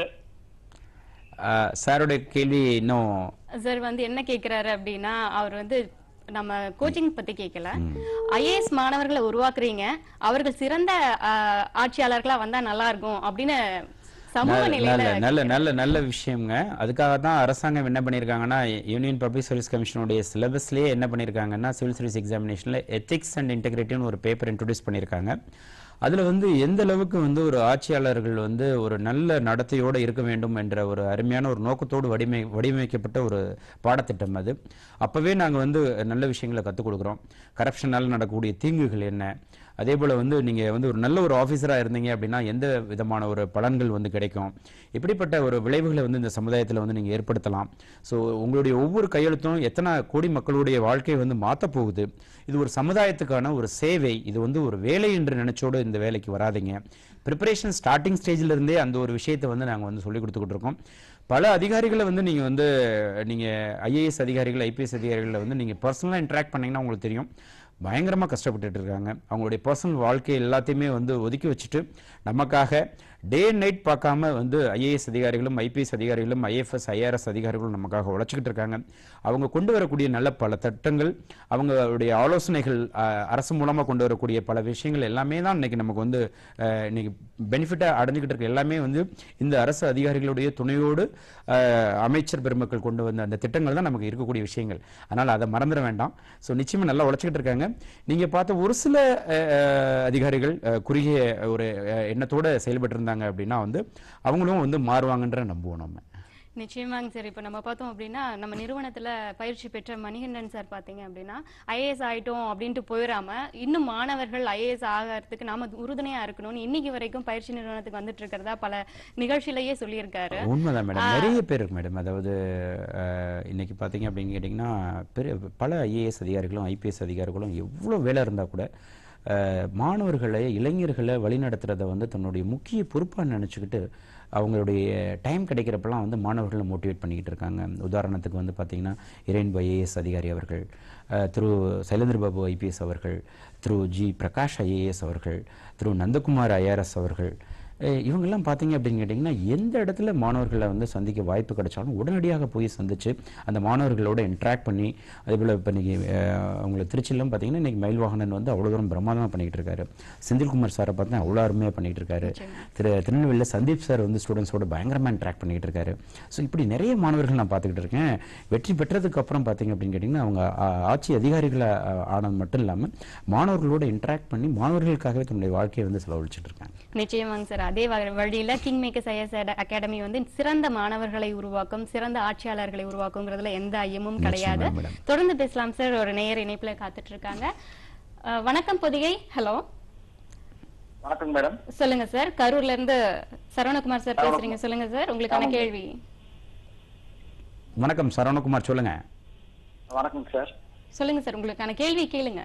சாரோட கேள்வி இன்னும் சார் வந்து என்ன கேக்குறாரு அப்படின்னா அவர் வந்து நம்ம கோச்சிங் பத்தி கேட்கல ஐஏஎஸ் மாணவர்களை உருவாக்குறீங்க அவர்கள் சிறந்த ஆஹ், ஆட்சியாளர்களா வந்தா நல்லா இருக்கும் அப்படின்னு சமூக நல்ல நிலையில நல்ல நல்ல நல்ல நல்ல விஷயங்க அதுக்காக தான் அரசாங்கம் என்ன பண்ணியிருக்காங்கன்னா யூனியன் பப்ளிக் சர்வீஸ் கமிஷனுடைய சிலபஸ்லேயே என்ன பண்ணியிருக்காங்கன்னா சிவில் சர்வீஸ் எக்ஸாமினேஷனில் எத்திக்ஸ் அண்ட் இன்டெகிரிட்டின்னு ஒரு பேப்பர் இன்ட்ரடியூஸ் பண்ணியிருக்காங்க அதில் வந்து எந்த அளவுக்கு வந்து ஒரு ஆட்சியாளர்கள் வந்து ஒரு நல்ல நடத்தையோடு இருக்க வேண்டும் என்ற ஒரு அருமையான ஒரு நோக்கத்தோடு வடிமை வடிவமைக்கப்பட்ட ஒரு பாடத்திட்டம் அது அப்போவே நாங்கள் வந்து நல்ல விஷயங்களை கற்றுக் கொடுக்குறோம் கரப்ஷனால் நடக்கக்கூடிய தீங்குகள் என்ன அதே போல் வந்து நீங்கள் வந்து ஒரு நல்ல ஒரு ஆஃபீஸராக இருந்தீங்க அப்படின்னா எந்த விதமான ஒரு பலன்கள் வந்து கிடைக்கும் இப்படிப்பட்ட ஒரு விளைவுகளை வந்து இந்த சமுதாயத்தில் வந்து நீங்கள் ஏற்படுத்தலாம் ஸோ உங்களுடைய ஒவ்வொரு கையெழுத்தும் எத்தனை கோடி மக்களுடைய வாழ்க்கையை வந்து மாற்றப் போகுது இது ஒரு சமுதாயத்துக்கான ஒரு சேவை இது வந்து ஒரு வேலை என்று நினைச்சோடு இந்த வேலைக்கு வராதீங்க ப்ரிப்பரேஷன் ஸ்டார்டிங் ஸ்டேஜில் இருந்தே அந்த ஒரு விஷயத்தை வந்து நாங்கள் வந்து சொல்லிக் கொடுத்துக்கிட்டு இருக்கோம் பல அதிகாரிகளை வந்து நீங்கள் வந்து நீங்கள் ஐஏஎஸ் அதிகாரிகள் ஐபிஎஸ் அதிகாரிகளை வந்து நீங்கள் பர்சனலாக இன்ட்ராக்ட் பண்ணீங்கன்னா உங்களுக்கு தெரியும் பயங்கரமாக கஷ்டப்பட்டுட்டு இருக்காங்க அவங்களுடைய பர்சனல் வாழ்க்கை எல்லாத்தையுமே வந்து ஒதுக்கி வச்சுட்டு நமக்காக டே அண்ட் நைட் பார்க்காம வந்து ஐஏஎஸ் அதிகாரிகளும் ஐபிஎஸ் அதிகாரிகளும் ஐஎஃப்எஸ் ஐஆர்எஸ் அதிகாரிகளும் நமக்காக உழைச்சிக்கிட்டு இருக்காங்க அவங்க கொண்டு வரக்கூடிய நல்ல பல திட்டங்கள் அவங்களுடைய ஆலோசனைகள் அஹ், அரசு மூலமாக கொண்டு வரக்கூடிய பல விஷயங்கள் எல்லாமே தான் இன்னைக்கு நமக்கு வந்து அஹ், இன்னைக்கு பெனிஃபிட்டாக அடைஞ்சுக்கிட்டு இருக்க எல்லாமே வந்து இந்த அரசு அதிகாரிகளுடைய துணையோடு அஹ், அமைச்சர் பெருமக்கள் கொண்டு வந்த அந்த திட்டங்கள் தான் நமக்கு இருக்கக்கூடிய விஷயங்கள் அதனால் அதை மறந்துட வேண்டாம் ஸோ நிச்சயமாக நல்லா உழைச்சிக்கிட்டு இருக்காங்க நீங்கள் பார்த்த ஒரு சில அஹ், அஹ், அதிகாரிகள் அஹ், குறுகிய ஒரு அஹ், எண்ணத்தோட செயல்பட்டு இருந்தாங்க அப்படின்னா வந்து அவங்களும் வந்து மாறுவாங்கன்ற நம்புவோம் நம்ம நிச்சயமாங்க சார் இப்போ நம்ம பார்த்தோம் அப்படின்னா நம்ம நிறுவனத்துல பயிற்சி பெற்ற மணிகண்டன் சார் பார்த்தீங்க அப்படின்னா ஐஏஎஸ் ஆயிட்டோம் அப்படின்ட்டு போயிடாம இன்னும் மாணவர்கள் ஐஏஎஸ் ஆகிறதுக்கு நாம உறுதுணையா இருக்கணும்னு இன்னைக்கு வரைக்கும் பயிற்சி நிறுவனத்துக்கு வந்துட்டு இருக்கிறதா பல நிகழ்ச்சியிலேயே சொல்லியிருக்காரு உண்மைதான் மேடம் நிறைய பேர் இருக்கு மேடம் அதாவது அஹ், இன்னைக்கு பார்த்தீங்க அப்படின்னு கேட்டிங்கன்னா பெரிய பல ஐஏஎஸ் அதிகாரிகளும் ஐபிஎஸ் அதிகாரிகளும் எவ்வளோ வேலை இருந்தால் கூட அஹ், மாணவர்களை இளைஞர்களை வழிநடத்துறத வந்து தன்னுடைய முக்கிய பொறுப்பாக நினச்சிக்கிட்டு அவங்களுடைய டைம் கிடைக்கிறப்பெல்லாம் வந்து மாணவர்களை மோட்டிவேட் பண்ணிக்கிட்டு இருக்காங்க உதாரணத்துக்கு வந்து பார்த்தீங்கன்னா இரேன்பு ஐஏஎஸ் அதிகாரி அவர்கள் அஹ், திரு சைலேந்திர பாபு ஐபிஎஸ் அவர்கள் திரு ஜி பிரகாஷ் ஐஏஎஸ் அவர்கள் திரு நந்தகுமார் ஐஆர்எஸ் அவர்கள் அஹ் இவங்கெல்லாம் பார்த்தீங்க அப்படின்னு கேட்டிங்கன்னா எந்த இடத்துல மாணவர்களை வந்து சந்திக்க வாய்ப்பு கிடைச்சாலும் உடனடியாக போய் சந்திச்சு அந்த மாணவர்களோட இன்ட்ராக்ட் பண்ணி அதே போல் இப்போ இன்னைக்கு அவங்களுக்கு திருச்சியிலும் பார்த்தீங்கன்னா இன்னைக்கு மயில் வாகனன் வந்து அவ்வளோ தூரம் பிரமாதமாக பண்ணிகிட்டு இருக்காரு செந்தில்குமார் சாரை பார்த்தா அவ்வளோ அருமையாக பண்ணிகிட்டு இருக்காரு திரு திருநெல்வேலியில் சந்தீப் சார் வந்து ஸ்டூடெண்ட்ஸோட பயங்கரமாக இன்ட்ராக்ட் பண்ணிகிட்டு இருக்காரு ஸோ இப்படி நிறைய மாணவர்கள் நான் பார்த்துக்கிட்டு இருக்கேன் வெற்றி பெற்றதுக்கு அப்புறம் பார்த்தீங்க அப்படின்னு கேட்டிங்கன்னா அவங்க ஆ- ஆட்சி அதிகாரிகளை ஆனது மட்டும் இல்லாமல் மாணவர்களோட இன்ட்ராக்ட் பண்ணி மாணவர்களுக்காகவே தன்னுடைய வாழ்க்கையை வந்து செலவழிச்சிட்டு இருக்காங்க நிச்சயமாங்க சார் அதே வ- வழியில கிங் மேக்கர்ஸ் ஐஎஸ் அகாடமி வந்து சிறந்த மாணவர்களை உருவாக்கும் சிறந்த ஆட்சியாளர்களை உருவாக்குங்கிறதுல எந்த ஐயமும் கிடையாது நிச்சயமா, மேடம். தொடர்ந்து பேசலாம் சார் ஒரு நேயர் இணைப்புல காத்துட்டு இருக்காங்க அஹ், வணக்கம் பொதிகை ஹலோ வணக்கம் மேடம் சொல்லுங்க சார் கரூர்ல இருந்து சரவணகுமார் சார் பேசுறீங்க சொல்லுங்க சார் உங்களுக்கான கேள்வி வணக்கம் சரவணகுமார் சொல்லுங்க வணக்கம் சார் சொல்லுங்க சார் உங்களுக்கான கேள்வி கேளுங்க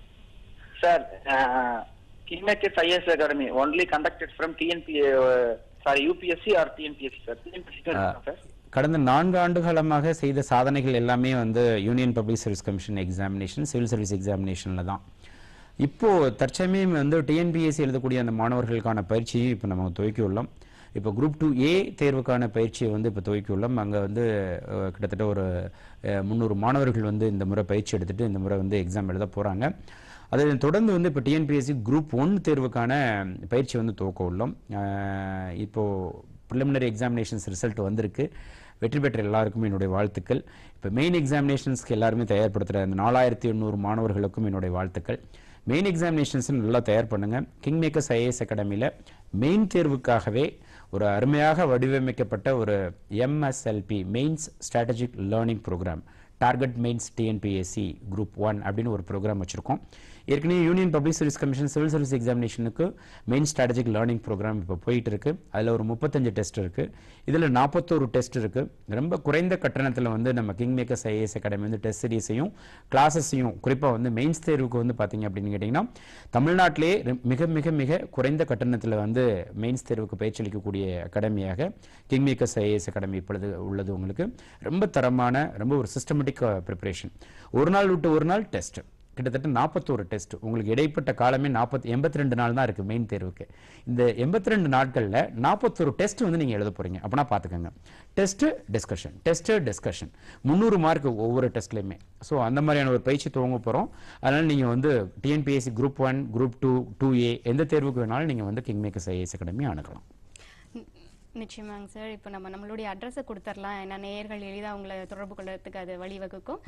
sir king makers IS academy only conducted from TNP sorry UPSC or TNPSC sir TNPSC sir கடந்த நான்கு ஆண்டுகாலமாக செய்த சாதனைகள் எல்லாமே வந்து union public service commission examination civil service எக்ஸாமினேஷனில் தான் இப்போ தற்சமயம் வந்து டிஎன்பிஎஸ்சி எழுதக்கூடிய அந்த மாணவர்களுக்கான பயிற்சியும் இப்போ நம்ம துவக்கி உள்ளோம் இப்போ குரூப் டூ ஏ தேர்வுக்கான பயிற்சியை வந்து இப்போ துவக்கி உள்ளோம் அங்கே வந்து அஹ், கிட்டத்தட்ட ஒரு அஹ், முந்நூறு மாணவர்கள் வந்து இந்த முறை பயிற்சி எடுத்துட்டு இந்த முறை வந்து எக்ஸாம் எழுத போகிறாங்க அதை தொடர்ந்து வந்து இப்போ டிஎன்பிஎஸ்சி குரூப் ஒன் தேர்வுக்கான பயிற்சி வந்து துவக்க உள்ளோம் அஹ், இப்போ ப்ரிலிமினரி எக்ஸாமினேஷன்ஸ் ரிசல்ட் வந்திருக்கு வெற்றி பெற்ற எல்லாருக்கும் என்னுடைய வாழ்த்துக்கள் இப்போ மெயின் எக்ஸாமினேஷன்ஸ்க்கு எல்லாருமே தயார்படுத்துகிற அந்த நாலாயிரத்தி எண்ணூறு மாணவர்களுக்கும் என்னுடைய வாழ்த்துக்கள் மெயின் எக்ஸாமினேஷன்ஸ் நல்லா தயார் பண்ணுங்க கிங் மேக்கர்ஸ் ஐஏஎஸ் அகாடமியில் மெயின் தேர்வுக்காகவே ஒரு அருமையாக வடிவமைக்கப்பட்ட ஒரு MSLP mains strategic learning programme target mains TNPSC group one அப்படின்னு ஒரு ப்ரோக்ராம் வச்சுருக்கோம் ஏற்கனவே union public service commission civil service எக்ஸாமினேஷனுக்கு மெயின் ஸ்ட்ராட்டஜிக் லேர்னிங் ப்ரோக்ராம் இப்போ போயிட்டு இருக்கு அதில் ஒரு முப்பத்தஞ்சு டெஸ்ட் இருக்கு இதில் நாற்பத்தோரு டெஸ்ட் இருக்கு ரொம்ப குறைந்த கட்டணத்தில் வந்து நம்ம கிங் மேக்கர்ஸ் ஐஏஎஸ் அகாடமி வந்து டெஸ்ட் சீரிஸையும் கிளாஸஸையும் குறிப்பாக வந்து மெயின்ஸ் தேர்வுக்கு வந்து பார்த்தீங்க அப்படின்னு கேட்டிங்கன்னா தமிழ்நாட்டிலே ரெ- மிக மிக மிக குறைந்த கட்டணத்தில் வந்து மெயின்ஸ் தேர்வுக்கு பயிற்சி அளிக்கக்கூடிய அகாடமியாக கிங் மேக்கர்ஸ் ஐஏஎஸ் அகாடமி இப்பொழுது உள்ளது உங்களுக்கு ரொம்ப தரமான ரொம்ப ஒரு சிஸ்டமேட்டிக் ப்ரிப்பரேஷன் ஒரு நாள் விட்டு ஒரு நாள் டெஸ்ட் கிட்டத்தட்ட நாற்பத்தோரு டெஸ்ட் உங்களுக்கு இடைப்பட்ட காலமே நாற்பத்தி எண்பத்தி ரெண்டு நாள் தான் இருக்குது மெயின் தேர்வுக்கு இந்த எண்பத்தி ரெண்டு நாட்களில் நாற்பத்தோரு டெஸ்ட் வந்து நீங்கள் எழுத போகிறீங்க அப்படின்னா பார்த்துக்கோங்க டெஸ்ட்டு டிஸ்கஷன் டெஸ்ட்டு டிஸ்கஷன் முந்நூறு மார்க் ஒவ்வொரு டெஸ்ட்லையுமே ஸோ அந்த மாதிரியான ஒரு பயிற்சி துவங்க போகிறோம் அதனால் நீங்கள் வந்து TNPSC group one group two two A எந்த தேர்வுக்கு வேணாலும் நீங்கள் வந்து கிங் மேக்கர்ஸ் ஐஏஎஸ் அகாடமி அணுகலாம் நிச்சயமாங்க சார் இப்போ நம்ம நம்மளுடைய அட்ரஸை கொடுத்துடலாம் ஏன்னா நேயர்கள் எளிதாக உங்களை தொடர்பு கொள்றதுக்கு அது வழிவகுக்கும்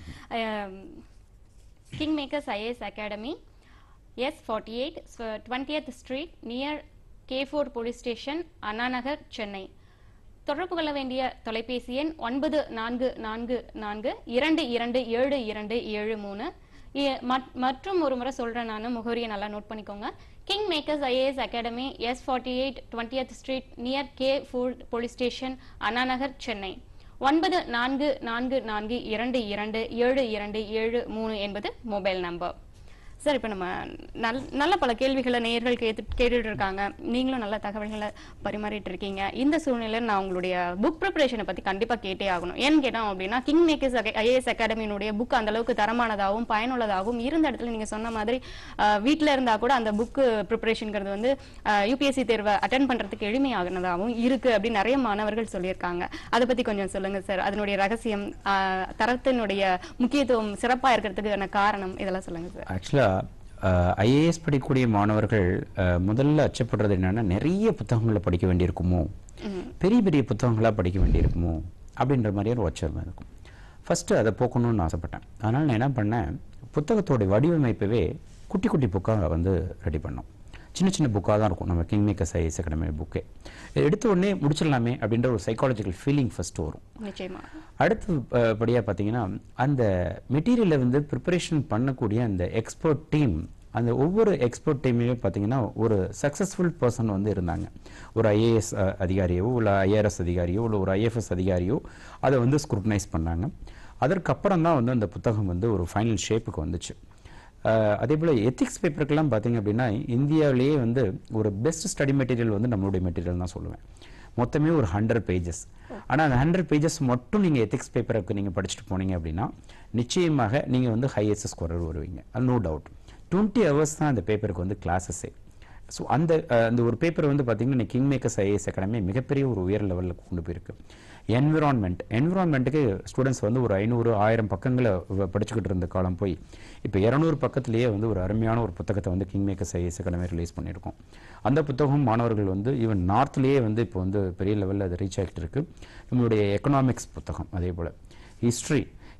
king makers IAS academy S forty eight twentieth street near K four police station Annanagar Chennai தொடர்பு கொள்ள வேண்டிய தொலைபேசி எண் ஒன்பது நான்கு நான்கு நான்கு இரண்டு இரண்டு ஏழு இரண்டு ஏழு மூணு இ- மற்- மற்றும் ஒரு முறை சொல்றேன் நான் முகவரியை நல்லா நோட் பண்ணிக்கோங்க king makers IAS academy S forty eight twentieth street near K four police station Annanagar Chennai ஒன்பது நான்கு நான்கு நான்கு இரண்டு இரண்டு ஏழு இரண்டு ஏழு மூணு என்பது மொபைல் நம்பர் சார் இப்போ நம்ம நல் நல்ல பல கேள்விகளை நேயர்கள் கேட்டு கேட்டுட்டு இருக்காங்க நீங்களும் நல்ல தகவல்களை பரிமாறிட்டு இருக்கீங்க இந்த சூழ்நிலையில் நான் உங்களுடைய புக் ப்ரிப்பரேஷனை பற்றி கண்டிப்பாக கேட்டே ஆகணும் ஏன்னு கேட்டோம் அப்படின்னா கிங் மேக்கர்ஸ் ஐஏஎஸ் அகாடமியினுடைய புக் அந்த அளவுக்கு தரமானதாகவும் பயனுள்ளதாகவும் இருந்த இடத்துல நீங்கள் சொன்ன மாதிரி வீட்டில் இருந்தால் கூட அந்த புக்கு ப்ரிப்பரேஷனுங்கிறது வந்து யூபிஎஸ்சி தேர்வை அட்டன் பண்ணுறதுக்கு எளிமையானதாகவும் இருக்கு அப்படின்னு நிறைய மாணவர்கள் சொல்லியிருக்காங்க அதை பற்றி கொஞ்சம் சொல்லுங்க சார் அதனுடைய ரகசியம் ஆஹ், தரத்தினுடைய முக்கியத்துவம் சிறப்பாக இருக்கிறதுக்கான காரணம் இதெல்லாம் சொல்லுங்க சார் ஆக்சுவலாக ஐஏஎஸ் படிக்கக்கூடிய மாணவர்கள் அஹ், முதல்ல அச்சப்படுறது என்னன்னா நிறைய புத்தகங்களை படிக்க வேண்டியிருக்குமோ பெரிய பெரிய புத்தகங்களாக படிக்க வேண்டியிருக்குமோ அப்படின்ற மாதிரி ஒரு அச்சம் இருக்கும் ஃபஸ்ட்டு அதை போக்கணும்னு ஆசைப்பட்டேன் அதனால் நான் என்ன பண்ணேன் புத்தகத்தோட வடிவமைப்பவே குட்டி குட்டி புக்காக வந்து ரெடி பண்ணோம் சின்ன சின்ன புக்காக தான் இருக்கும் நம்ம கிங் மேக்கர்ஸ் ஐஎஸ் அகாடமி புக்கே எடுத்த உடனே முடிச்சிடலாமே அப்படின்ற ஒரு சைக்காலஜிக்கல் ஃபீலிங் ஃபஸ்ட்டு வரும் நிச்சயமா அடுத்து அஹ், படியா பார்த்தீங்கன்னா அந்த மெட்டீரியலை வந்து ப்ரிப்பரேஷன் பண்ணக்கூடிய அந்த எக்ஸ்பர்ட் டீம் அந்த ஒவ்வொரு எக்ஸ்பர்ட் டீம்லேயும் பார்த்தீங்கன்னா ஒரு சக்ஸஸ்ஃபுல் பர்சன் வந்து இருந்தாங்க ஒரு ஐஏஎஸ் அதிகாரியோ இல்லை ஐஆர்எஸ் அதிகாரியோ இல்லை ஒரு ஐஎஃப்எஸ் அதிகாரியோ அதை வந்து ஸ்க்ரூட்டனைஸ் பண்ணாங்க அதற்கப்புறம் தான் வந்து அந்த புத்தகம் வந்து ஒரு ஃபைனல் ஷேப்புக்கு வந்துச்சு அஹ், அதே போல் எத்திக்ஸ் பேப்பருக்கெல்லாம் பார்த்தீங்க அப்படின்னா இந்தியாவிலேயே வந்து ஒரு பெஸ்ட் ஸ்டடி மெட்டீரியல் வந்து நம்மளுடைய மெட்டீரியல் தான் சொல்லுவேன் மொத்தமே ஒரு ஹண்ட்ரட் பேஜஸ் ஆனால் அந்த ஹண்ட்ரட் பேஜஸ் மட்டும் நீங்கள் எத்திக்ஸ் பேப்பருக்கு நீங்கள் படிச்சுட்டு போனீங்க அப்படின்னா நிச்சயமாக நீங்கள் வந்து ஹையஸ்ட் ஸ்கோரர் வருவீங்க அது நோ டவுட் டுவெண்ட்டி ஹவர்ஸ் தான் அந்த பேப்பருக்கு வந்து கிளாஸஸே ஸோ அந்த அஹ், அந்த ஒரு பேப்பர் வந்து பார்த்தீங்கன்னா கிங் மேக்கர்ஸ் ஐஏஎஸ் அகாடமி மிகப்பெரிய ஒரு உயர் லெவலில் கொண்டு போயிருக்கு என்விரான்மெண்ட் என்விரான்மெண்ட்டுக்கு ஸ்டூடெண்ட்ஸ் வந்து ஒரு ஐநூறு ஆயிரம் பக்கங்களை வ- படிச்சுக்கிட்டு இருந்த காலம் போய் இப்போ இரநூறு பக்கத்திலேயே வந்து ஒரு அருமையான ஒரு புத்தகத்தை வந்து king makers IAS academy release பண்ணியிருக்கோம் அந்த புத்தகம் மாணவர்கள் வந்து ஈவன் நார்த்லேயே வந்து இப்போ வந்து பெரிய லெவலில் அது ரீச் ஆகிட்டு இருக்கு நம்மளுடைய எக்கனாமிக்ஸ் புத்தகம் அதே போல் ஹிஸ்ட்ரி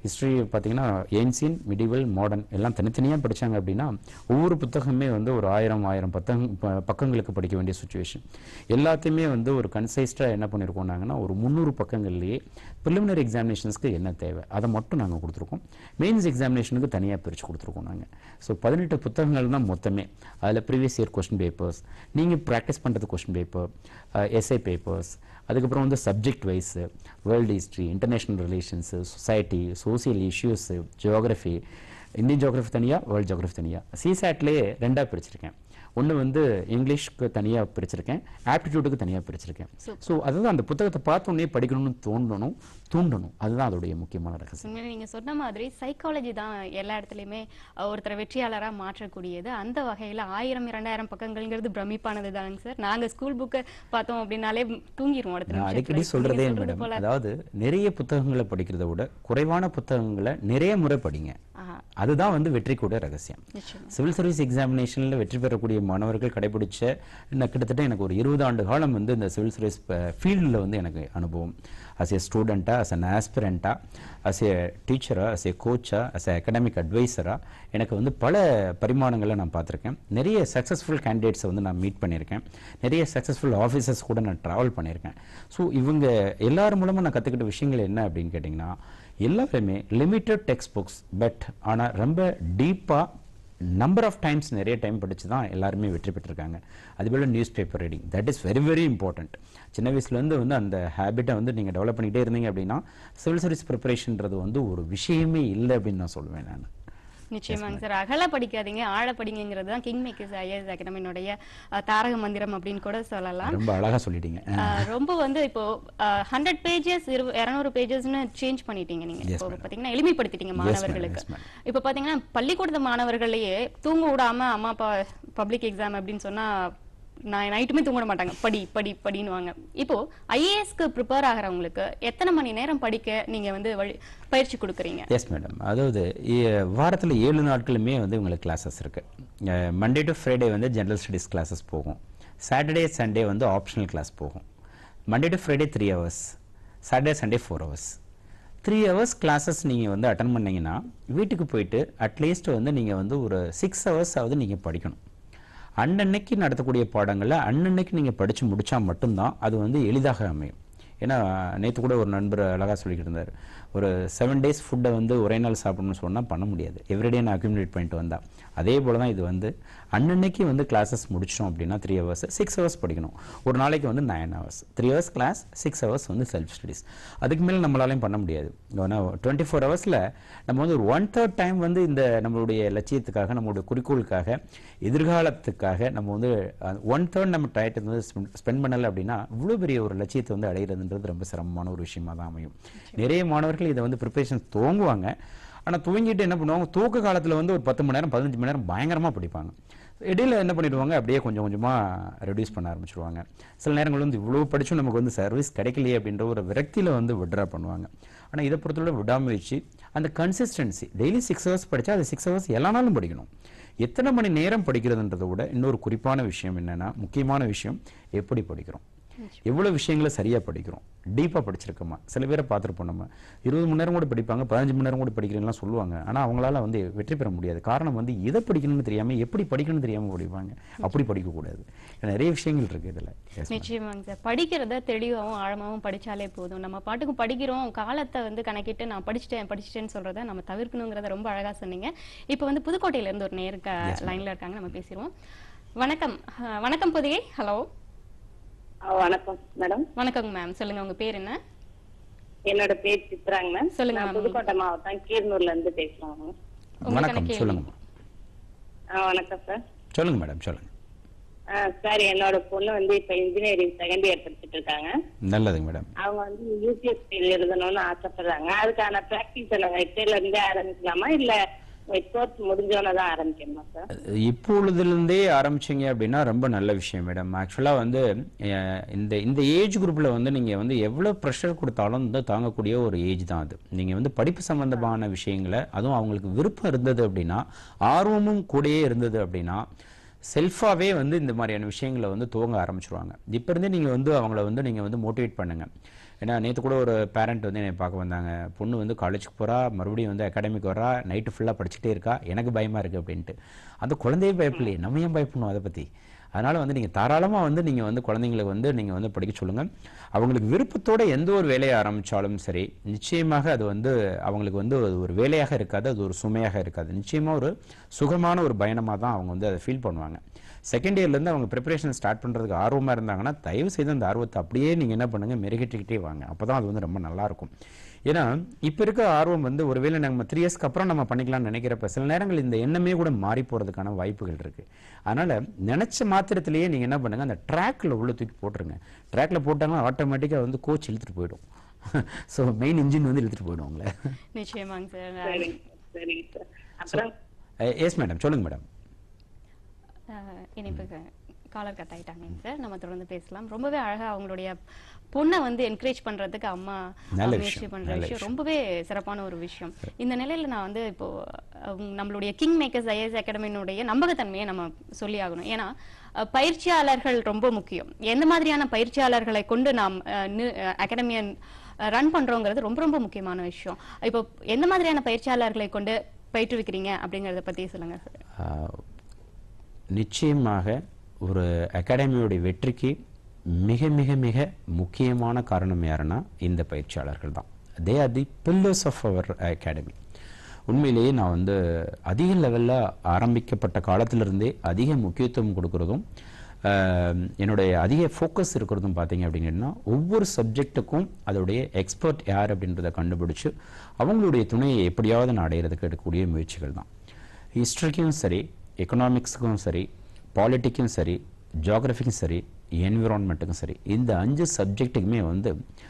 ஹிஸ்ட்ரி பார்த்தீங்கன்னா ஏன்சியன் மிடிவல் மாடர்ன் எல்லாம் தனித்தனியாக படிச்சாங்க அப்படின்னா ஒவ்வொரு புத்தகமே வந்து ஒரு ஆயிரம் ஆயிரம் பத்தங் ப- பக்கங்களுக்கு படிக்க வேண்டிய சுச்சுவேஷன் எல்லாத்தையுமே வந்து ஒரு கன்சைஸ்டாக என்ன பண்ணியிருக்கோம் நாங்கன்னா ஒரு முந்நூறு பக்கங்கள்லேயே ப்ரிலிமினரி எக்ஸாமினேஷன்ஸ்க்கு என்ன தேவை அதை மட்டும் நாங்கள் கொடுத்துருக்கோம் மெயின்ஸ் எக்ஸாமினேஷனுக்கு தனியாக பிரித்து கொடுத்துருக்கோம் நாங்கள் ஸோ பதினெட்டு புத்தகங்கள் தான் மொத்தமே அதில் ப்ரீவியஸ் இயர் கொஸ்டின் பேப்பர்ஸ் நீங்கள் ப்ராக்டிஸ் பண்ணுறது கொஸ்டின் பேப்பர் எஸ்ஐ பேப்பர்ஸ் அதுக்கப்புறம் வந்து subject wise world history international relations society social issues geography Indian geography தனியாக வேர்ல்டு ஜியோகிரஃபி தனியாக சிசாட்லேயே ரெண்டாக பிரிச்சிருக்கேன் ஒன்று வந்து இங்கிலீஷ்க்கு தனியாக பிரிச்சிருக்கேன் ஆப்டிடியூடுக்கு தனியாக பிரிச்சிருக்கேன் ஸோ அதுதான் அந்த புத்தகத்தை பார்த்தோன்னே படிக்கணும்னு தோண்டணும் தூண்டணும் அதுதான் அதோடைய முக்கியமான ரகசியம் உண்மையிலே நீங்க சொன்ன மாதிரி சைக்காலஜி தான் எல்லா இடத்துலயுமே அஹ், ஒருத்தரை வெற்றியாளரா மாற்றக்கூடியது அந்த வகையில ஆயிரம் இரண்டாயிரம் பக்கங்கள்ங்கிறது பிரமிப்பானது தாங்க சார் நாங்க ஸ்கூல் புக்கை பார்த்தோம் அப்படின்னாலே தூங்கிடுவோம் அடுத்த நான் நிமிஷத்துல. அடிக்கடி நீங்க சொல்றதே சொல்றது மேடம் போல அதாவது நிறைய புத்தகங்களை படிக்கிறதை விட குறைவான புத்தகங்களை நிறைய முறை படிங்க ஆஹா, அதுதான் வந்து வெற்றி கூட ரகசியம் நிச்சயமா சிவில் சர்வீஸ் எக்ஸாமினேஷனில் வெற்றி பெறக்கூடிய மாணவர்கள் கடைபிடிச்ச நான் கிட்டத்தட்ட எனக்கு ஒரு இருபது ஆண்டு காலம் வந்து இந்த சிவில் சர்வீஸ் ஃபீல்டில் வந்து எனக்கு அனுபவம் அஸ் ஏ ஸ்டூடெண்ட்டாக அஸ் அன் ஆஸ்பிரண்ட்டாக அஸ் ஏ டீச்சராக அஸ் ஏ கோச்சாக அஸ் ஏ அகடமிக் அட்வைசராக எனக்கு வந்து பல பரிமாணங்களை நான் பார்த்துருக்கேன் நிறைய சக்ஸஸ்ஃபுல் கேண்டிடேட்ஸை வந்து நான் மீட் பண்ணியிருக்கேன் நிறைய சக்ஸஸ்ஃபுல் ஆஃபீஸர்ஸ் கூட நான் ட்ராவல் பண்ணியிருக்கேன் ஸோ இவங்க எல்லார் மூலமாக நான் கற்றுக்கிட்ட விஷயங்கள் என்ன அப்படின்னு கேட்டிங்கன்னா எல்லாருமே லிமிட்டட் டெக்ஸ்ட் புக்ஸ் பட் ஆனால் ரொம்ப டீப்பாக நம்பர் ஆஃப் டைம்ஸ் நிறைய டைம் படிச்சு தான் எல்லாருமே வெற்றி பெற்றிருக்காங்க அதுபோல் news paper reading that is very very important சின்ன வயசுலேருந்து வந்து அந்த ஹேபிட்டை வந்து நீங்கள் டெவலப் பண்ணிகிட்டே இருந்தீங்க அப்படின்னா சிவில் சர்வீஸ் ப்ரிப்பரேஷன்றது வந்து ஒரு விஷயமே இல்லை அப்படின்னு நான் சொல்லுவேன் நான் நிச்சயமாங்க சார் அகல படிக்காதீங்க ஆழ படிங்கிறது தான் கிங் மேக்கர்ஸ் ஐஏஎஸ் அகாடமியினுடைய அஹ், தாரக மந்திரம் அப்படின்னு கூட சொல்லலாம் ரொம்ப அழகாக சொல்லிட்டீங்க அஹ், ரொம்ப வந்து இப்போ ஹண்ட்ரட் பேஜஸ் இரநூறு பேஜஸ்னு சேஞ்ச் பண்ணிட்டீங்க நீங்க Yes, இப்போ madam. பாத்தீங்கன்னா எளிமைப்படுத்திட்டீங்க madam. மாணவர்களுக்கு Yes, madam. இப்போ பாத்தீங்கன்னா பள்ளிக்கூடத்து மாணவர்களையே தூங்க விடாம அம்மா அப்பா பப்ளிக் எக்ஸாம் அப்படின்னு சொன்னா நான் நைட்டுமே தூங்க விட மாட்டாங்க படி படி படின்னுவாங்க இப்போ ஐஏஎஸ்க்கு ப்ரிப்பேர் ஆகிறவங்களுக்கு எத்தனை மணி நேரம் படிக்க நீங்க வந்து வழி பயிற்சி கொடுக்குறீங்க எஸ் மேடம் அதாவது வாரத்தில் ஏழு நாட்களுமே வந்து உங்களுக்கு கிளாஸஸ் இருக்குது மண்டே டு ஃப்ரைடே வந்து ஜென்ரல் ஸ்டடீஸ் கிளாஸஸ் போகும் சாட்டர்டே சண்டே வந்து ஆப்ஷனல் கிளாஸ் போகும் Monday to Friday three hours Saturday Sunday four hours three hours classes நீங்கள் வந்து அட்டன் பண்ணீங்கன்னா வீட்டுக்கு போயிட்டு அட்லீஸ்ட் வந்து நீங்கள் வந்து ஒரு சிக்ஸ் ஹவர்ஸ் ஆவது நீங்கள் படிக்கணும் அன்னன்னைக்கு நடத்தக்கூடிய பாடங்களை அன்னன்னைக்கு நீங்கள் படித்து முடிச்சா மட்டும்தான் அது வந்து எளிதாக அமையும் ஏன்னா நேற்று கூட ஒரு நண்பர் அழகாக சொல்லிக்கிட்டு இருந்தார் ஒரு செவன் டேஸ் ஃபுட்டை வந்து ஒரே நாள் சாப்பிடணும்னு சொன்னால் பண்ண முடியாது எவ்ரிடே நான் அக்யூமுலேட் பண்ணிட்டு வந்தா அதே போல் தான் இது வந்து அன்னன்னைக்கு வந்து கிளாஸஸ் முடிச்சிட்டோம் அப்படின்னா த்ரீ ஹவர்ஸ் சிக்ஸ் ஹவர்ஸ் படிக்கணும் ஒரு நாளைக்கு வந்து nine hours three hours class six hours வந்து செல்ஃப் ஸ்டடீஸ் அதுக்கு மேலே நம்மளாலையும் பண்ண முடியாது டுவெண்ட்டி ஃபோர் ஹவர்ஸில் நம்ம வந்து ஒரு ஒன் தேர்ட் டைம் வந்து இந்த நம்மளுடைய லட்சியத்துக்காக நம்மளுடைய குறிக்கோளுக்காக எதிர்காலத்துக்காக நம்ம வந்து ஒன் தேர்ட் நம்ம டயத்தை வந்து ஸ்பெண்ட் பண்ணலை அப்படின்னா இவ்வளோ பெரிய ஒரு லட்சியத்தை வந்து அடைகிறதுன்றது ரொம்ப சிரமமான ஒரு விஷயமா தான் அமையும் நிறைய மாணவர்கள் இதை வந்து ப்ரிப்பரேஷன் துவங்குவாங்க ஆனால் துவங்கிட்டு என்ன பண்ணுவாங்க தூக்க காலத்தில் வந்து ஒரு பத்து மணி நேரம் பதினஞ்சு மணி நேரம் பயங்கரமாக படிப்பாங்க இடையில என்ன பண்ணிடுவாங்க அப்படியே கொஞ்சம் கொஞ்சமாக ரெடியூஸ் பண்ண ஆரம்பிச்சிடுவாங்க சில நேரங்கள் வந்து இவ்வளோ படிச்சும் நமக்கு வந்து சர்வீஸ் கிடைக்கலையே அப்படின்ற ஒரு விரக்தியில் வந்து விட்ரா பண்ணுவாங்க ஆனால் இதை பொறுத்தவரை விடாமுயற்சி அந்த கன்சிஸ்டன்சி டெய்லி சிக்ஸ் ஹவர்ஸ் படித்தா அது சிக்ஸ் ஹவர்ஸ் எல்லா நாளும் படிக்கணும் எத்தனை மணி நேரம் படிக்கிறதுன்றதை விட இன்னொரு குறிப்பான விஷயம் என்னன்னா முக்கியமான விஷயம் எப்படி படிக்கிறோம் எவ்வளோ விஷயங்களை சரியாக படிக்கிறோம் டீப்பாக படிச்சிருக்கோமா சில பேரை பார்த்துருப்போம் நம்ம இருபது மணி நேரம் கூட படிப்பாங்க பதினஞ்சு மணி நேரம் கூட படிக்கிறீங்கலாம் சொல்லுவாங்க ஆனால் அவங்களால வந்து வெற்றி பெற முடியாது காரணம் வந்து எதை படிக்கணும்னு தெரியாமல் எப்படி படிக்கணும்னு தெரியாமல் படிப்பாங்க அப்படி படிக்கக்கூடாது நிறைய விஷயங்கள் இருக்குது இதில் நிச்சயமாங்க சார் படிக்கிறத தெளிவாகவும் ஆழமாவும் படிச்சாலே போதும் நம்ம பாட்டுக்கு படிக்கிறோம் காலத்தை வந்து கணக்கிட்டு நான் படிச்சிட்டேன் படிச்சிட்டேன்னு சொல்றத நம்ம தவிர்க்கணுங்கிறத ரொம்ப அழகா சொன்னீங்க இப்போ வந்து புதுக்கோட்டையில இருந்து ஒரு நேருக்கு லைன்ல இருக்காங்க நம்ம பேசிடுவோம் வணக்கம் அஹ், வணக்கம் புதியை ஹலோ ஆ, வணக்கம் மேடம் வணக்கங்க மேம் சொல்லுங்க உங்க பேர் என்ன என்னோட பேர் சித்ராங்க மேம் சொல்லுங்க நான் மேம். புதுக்கோட்டை மாவட்டம் கீரனூர்ல இருந்து பேசுறோம் மேம். உங்களுக்கான வணக்கம் கேள்வி. சொல்லுங்கம்மா ஆ, வணக்கம் சார் சொல்லுங்க மேடம் சொல்லுங்க ஆ, சார் என்னோட பொண்ணு வந்து இப்ப இன்ஜினியரிங் செகண்ட் இயர் படிச்சுட்டு இருக்காங்க நல்லதுங்க மேடம் அவங்க வந்து யூபிஎஸ்சி எழுதணும்னு ஆசைப்படுறாங்க அதுக்கான பிராக்டிஸ் நாங்க இப்பல இருந்தே ஆரம்பிக்கலாமா இல்ல கோர்ஸ் முடிஞ்சோன்னு தான் ஆரம்பிக்கணுமா சார் இப்பொழுதுலேருந்தே ஆரம்பிச்சீங்க அப்படின்னா ரொம்ப நல்ல விஷயம் மேடம் ஆக்சுவலாக வந்து அஹ், இந்த இந்த ஏஜ் குரூப்பில் வந்து நீங்கள் வந்து எவ்வளோ ப்ரெஷர் கொடுத்தாலும் வந்து தாங்கக்கூடிய ஒரு ஏஜ் தான் அது நீங்கள் வந்து படிப்பு சம்பந்தமான விஷயங்களை அதுவும் அவங்களுக்கு விருப்பம் இருந்தது அப்படின்னா ஆர்வமும் கூடயே இருந்தது அப்படின்னா செல்ஃபாகவே வந்து இந்த மாதிரியான விஷயங்களை வந்து துவங்க ஆரம்பிச்சிருவாங்க இப்போ இருந்தே நீங்கள் வந்து அவங்கள வந்து நீங்கள் வந்து மோட்டிவேட் பண்ணுங்க ஏன்னா நேற்று கூட ஒரு பேரண்ட் வந்து என்னை பார்க்க வந்தாங்க பொண்ணு வந்து காலேஜுக்கு போகிறா மறுபடியும் வந்து அகாடமிக் வரா நைட்டு ஃபுல்லாக படிச்சுட்டே இருக்கா எனக்கு பயமாக இருக்குது அப்படின்ட்டு அந்த குழந்தையே பயப்படலையே நம்ம ஏன் பயப்படணும் அதை பற்றி அதனால் வந்து நீங்கள் தாராளமாக வந்து நீங்கள் வந்து குழந்தைங்களை வந்து நீங்கள் வந்து படிக்க சொல்லுங்கள் அவங்களுக்கு விருப்பத்தோட எந்த ஒரு வேலையை ஆரம்பித்தாலும் சரி நிச்சயமாக அது வந்து அவங்களுக்கு வந்து அது ஒரு வேலையாக இருக்காது அது ஒரு சுமையாக இருக்காது நிச்சயமாக ஒரு சுகமான ஒரு பயணமாக தான் அவங்க வந்து அதை ஃபீல் பண்ணுவாங்க செகண்ட் இயர்லேருந்து அவங்க ப்ரிப்பரேஷன் ஸ்டார்ட் பண்ணுறதுக்கு ஆர்வமாக இருந்தாங்கன்னா தயவு செய்து அந்த ஆர்வத்தை அப்படியே நீங்கள் என்ன பண்ணுங்கள் மெருகேற்றிக்கிட்டே வாங்க அப்போ தான் அது வந்து ரொம்ப நல்லாயிருக்கும் ஏன்னா இப்போ இருக்க ஆர்வம் வந்து ஒருவேளை நம்ம த்ரீ இயர்ஸ்க்கு அப்புறம் நம்ம பண்ணிக்கலாம்னு நினைக்கிறப்ப சில நேரங்கள் இந்த எண்ணமே கூட மாறி போகிறதுக்கான வாய்ப்புகள் இருக்குது அதனால் நினச்ச மாத்திரத்திலேயே நீங்கள் என்ன பண்ணுங்கள் அந்த ட்ராக்கில் உள்ள தூக்கி போட்டுருங்க ட்ராக்கில் போட்டாங்கன்னா ஆட்டோமேட்டிக்காக வந்து கோச் இழுத்துட்டு போயிடும் ஸோ மெயின் இன்ஜின் வந்து இழுத்துட்டு போயிடும் உங்களை நிச்சயமாங்க சார் சரிங்க சரிங்க சார் அப்புறம் எஸ் மேடம் சொல்லுங்கள் மேடம் அஹ், இனிப்பு காலர் கட் ஆயிட்டாங்க சார் நம்ம தொடர்ந்து பேசலாம் ரொம்பவே அழகா அவங்களுடைய பொண்ணை வந்து என்கரேஜ் பண்றதுக்கு அம்மா நல்ல முயற்சி விஷயம், பண்ற நல்ல விஷயம் விஷயம். ரொம்பவே சிறப்பான ஒரு விஷயம் இந்த நிலையில நான் வந்து இப்போ அஹ், நம்மளுடைய கிங் மேக்கர்ஸ் ஐஎஸ் அகாடமியினுடைய நம்பகத்தன்மையை நம்ம சொல்லி ஆகணும் ஏன்னா அஹ், பயிற்சியாளர்கள் ரொம்ப முக்கியம் எந்த மாதிரியான பயிற்சியாளர்களை கொண்டு நாம் அகாடமியை ரன் பண்றோங்கிறது ரொம்ப ரொம்ப முக்கியமான விஷயம் இப்போ எந்த மாதிரியான பயிற்சியாளர்களை கொண்டு பயிற்றுவிக்கிறீங்க அப்படிங்கறத பத்தி சொல்லுங்க சார் ஆஹ், நிச்சயமாக ஒரு அகாடமியோடைய வெற்றிக்கு மிக மிக மிக முக்கியமான காரணம் யாருன்னா இந்த பயிற்சியாளர்கள் தான் they are the pillars of our academy உண்மையிலேயே நான் வந்து அதிக லெவலில் ஆரம்பிக்கப்பட்ட காலத்திலிருந்தே அதிக முக்கியத்துவம் கொடுக்கறதும் ஆஹ், என்னுடைய அதிக ஃபோக்கஸ் இருக்கிறதும் பார்த்தீங்க அப்படிங்கன்னா ஒவ்வொரு சப்ஜெக்ட்டுக்கும் அதோடைய எக்ஸ்பர்ட் யார் அப்படின்றத கண்டுபிடிச்சு அவங்களுடைய துணையை எப்படியாவது நான் அடையிறதுக்கு எடுக்கக்கூடிய முயற்சிகள் தான் ஹிஸ்ட்ரிக்கும் சரி எக்கனாமிக்ஸுக்கும் சரி பாலிட்டிக்கும் சரி ஜியாகிரபிக்கும் சரி என்விரான்மெண்ட்டுக்கும் சரி இந்த அஞ்சு சப்ஜெக்ட்டுக்குமே வந்து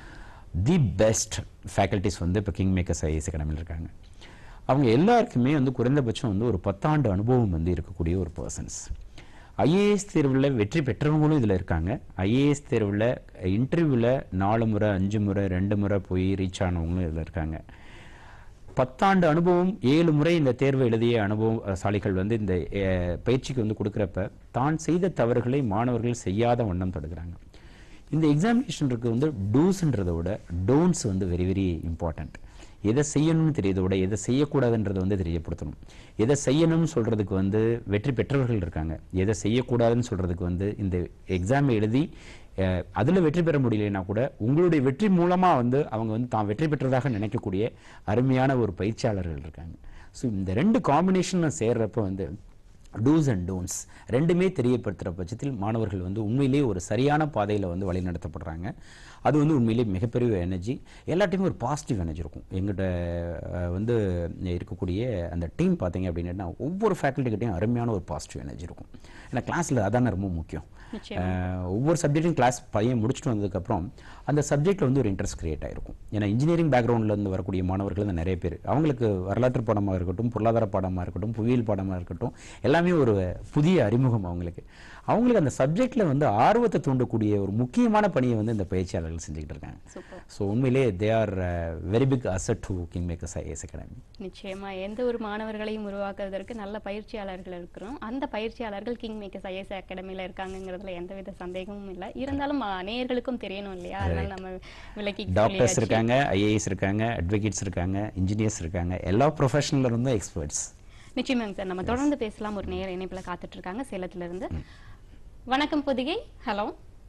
தி பெஸ்ட் ஃபேக்கல்ட்டிஸ் வந்து இப்போ கிங் மேக்கர்ஸ் ஐஏஎஸ் அகாடமியில் இருக்காங்க அவங்க எல்லாருக்குமே வந்து குறைந்தபட்சம் வந்து ஒரு பத்தாண்டு அனுபவம் வந்து இருக்கக்கூடிய ஒரு பர்சன்ஸ் ஐஏஎஸ் தேர்வில் வெற்றி பெற்றவங்களும் இதில் இருக்காங்க ஐஏஎஸ் தேர்வில் இன்டர்வியூவில் நாலு முறை அஞ்சு முறை ரெண்டு முறை போய் ரீச் ஆனவங்களும் இதில் இருக்காங்க பத்தாண்டு அனுபவம் ஏழு முறை இந்த தேர்வை எழுதிய அனுபவசாலிகள் வந்து இந்த அஹ், பயிற்சிக்கு வந்து கொடுக்குறப்ப தான் செய்த தவறுகளை மாணவர்கள் செய்யாத வண்ணம் தடுக்கிறாங்க இந்த எக்ஸாமினேஷனுக்கு வந்து டூஸ்ன்றதை விட டோன்ட்ஸ் வந்து வெரி வெரி இம்பார்ட்டண்ட் எதை செய்யணும்னு தெரியறதை விட எதை செய்யக்கூடாதுன்றதை வந்து தெரியப்படுத்தணும் எதை செய்யணும்னு சொல்றதுக்கு வந்து வெற்றி பெற்றவர்கள் இருக்காங்க எதை செய்யக்கூடாதுன்னு சொல்றதுக்கு வந்து இந்த எக்ஸாம் எழுதி அஹ், அதுல வெற்றி பெற முடியலைன்னா கூட உங்களுடைய வெற்றி மூலமா வந்து அவங்க வந்து தான் வெற்றி பெற்றதாக நினைக்கக்கூடிய அருமையான ஒரு பயிற்சியாளர்கள் இருக்காங்க ஸோ இந்த ரெண்டு காம்பினேஷன் சேர்றப்ப வந்து டூஸ் அண்ட் டோன்ட்ஸ் ரெண்டுமே தெரியப்படுத்துகிற பட்சத்தில் மாணவர்கள் வந்து உண்மையிலேயே ஒரு சரியான பாதையில் வந்து வழிநடத்தப்படுறாங்க அது வந்து உண்மையிலேயே மிகப்பெரிய எனர்ஜி எல்லாத்தையுமே ஒரு பாசிட்டிவ் எனர்ஜி இருக்கும் எங்கிட்ட அஹ், வந்து இருக்கக்கூடிய அந்த டீம் பார்த்தீங்க அப்படின்னா ஒவ்வொரு ஃபேக்கல்ட்டிகிட்டையும் அருமையான ஒரு பாசிட்டிவ் எனர்ஜி இருக்கும் ஏன்னா கிளாஸில் அதானே ரொம்ப முக்கியம் அஹ், ஒவ்வொரு சப்ஜெக்ட்டும் கிளாஸ் பையன் முடிச்சுட்டு வந்ததுக்கப்புறம் அந்த சப்ஜெக்ட்டில் வந்து ஒரு இன்ட்ரெஸ்ட் கிரியேட் ஆயிருக்கும் ஏன்னா இன்ஜினியரிங் பேக்ரவுண்ட்லேருந்து வரக்கூடிய மாணவர்கள் வந்து நிறைய பேர் அவங்களுக்கு வரலாற்று பாடமாக இருக்கட்டும் பொருளாதார பாடமாக இருக்கட்டும் புவியியல் பாடமாக இருக்கட்டும் எல்லாமே ஒரு புதிய அறிமுகம் அவங்களுக்கு அவங்களுக்கு அந்த சப்ஜெக்டில் வந்து ஆர்வத்தை தூண்டக்கூடிய ஒரு முக்கியமான பணியை வந்து இந்த பயிற்சியாளர்கள் செஞ்சுக்கிட்டு இருக்காங்க சூப்பர் ஸோ உண்மையிலே they are very big asset to king makers IAS academy நிச்சயமா எந்த ஒரு மாணவர்களையும் உருவாக்குவதற்கு நல்ல பயிற்சியாளர்கள் இருக்கிறோம் அந்த பயிற்சியாளர்கள் கிங் மேக்கர்ஸ் ஐஎஸ் அகாடமியில இருக்காங்கிறதுல எந்தவித சந்தேகமும் இல்லை இருந்தாலும் அஹ், நேயர்களுக்கும் தெரியணும் இல்லையா அதனால நம்ம விலக்கி டாக்டர்ஸ் சொல்லியாச்சு. இருக்காங்க ஐஏஎஸ் இருக்காங்க அட்வொகேட்ஸ் இருக்காங்க இன்ஜினியர்ஸ் இருக்காங்க எல்லா ப்ரொஃபஷனல் இருந்தும் எக்ஸ்பர்ட்ஸ் நிச்சயமாங்க சார் நம்ம தொடர்ந்து பேசலாம் ஒரு நேர இணைப்புல காத்துட்டு இருக்காங்க சேலத்துல இருந்து வணக்கம் புதிகை ஹலோ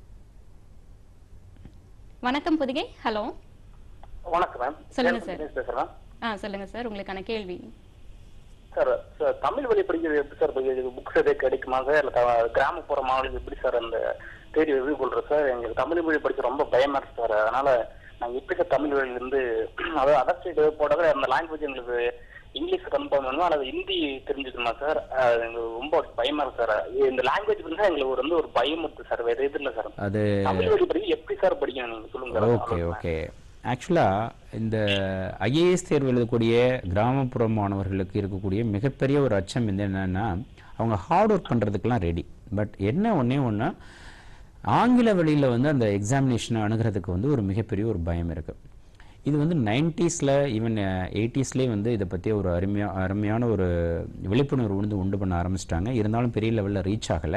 வணக்கம் புதிகை ஹலோ வணக்கம் மேம் சொல்லுங்க சார். தினேஷ் பேசுறேன் ஆ சொல்லுங்க சார் உங்களுக்கான கேள்வி சார் சார் தமிழ் வழி படிக்கிறது எப்படி சார் புக்ஸ் எதாவது கிடைக்குமா சார் இல்லை த- கிராமப்புற மாணவர்களுக்கு எப்படி சார் அந்த தேடி ரிவ்யூ பண்றது சார் எங்களுக்கு தமிழ் மொழி படிக்க ரொம்ப பயமா இருக்கு சார் அதனால நாங்க எப்படி சார் தமிழ் வழியில இருந்து அதாவது அதர் ஸ்டேட் போட்டாத அந்த லாங்குவேஜ் எங்களுக்கு இங்கிலீஷ் கன்ஃபார்ம் வேணுமா அல்லது ஹிந்தி தெரிஞ்சுக்கணுமா சார் அது எங்களுக்கு ரொம்ப பயமா இருக்கு சார் இந்த லாங்குவேஜ் இருந்தா எங்களுக்கு ஒரு வந்து ஒரு பயம் இருக்கு சார் வேற எது இல்லை சார் அது தமிழ் வழி படிக்க எப்படி சார் படிக்கணும் நீங்க சொல்லுங்க சார். ஓகே ஓகே ஆக்சுவலாக இந்த ஐஏஎஸ் தேர்வு எழுதக்கூடிய கிராமப்புற மாணவர்களுக்கு இருக்கக்கூடிய மிகப்பெரிய ஒரு அச்சம் வந்து என்னன்னா அவங்க ஹார்ட் ஒர்க் பண்ணுறதுக்கெலாம் ரெடி பட் என்ன ஒன்றே ஒன்று ஆங்கில வழியில் வந்து அந்த எக்ஸாமினேஷனை அணுகிறதுக்கு வந்து ஒரு மிகப்பெரிய ஒரு பயம் இருக்குது இது வந்து நைன்டிஸில் ஈவன் எயிட்டிஸ்லேயே வந்து இதை பற்றி ஒரு அருமையா அருமையான ஒரு விழிப்புணர்வு வந்து உண்டு பண்ண ஆரம்பிச்சிட்டாங்க இருந்தாலும் பெரிய லெவலில் ரீச் ஆகலை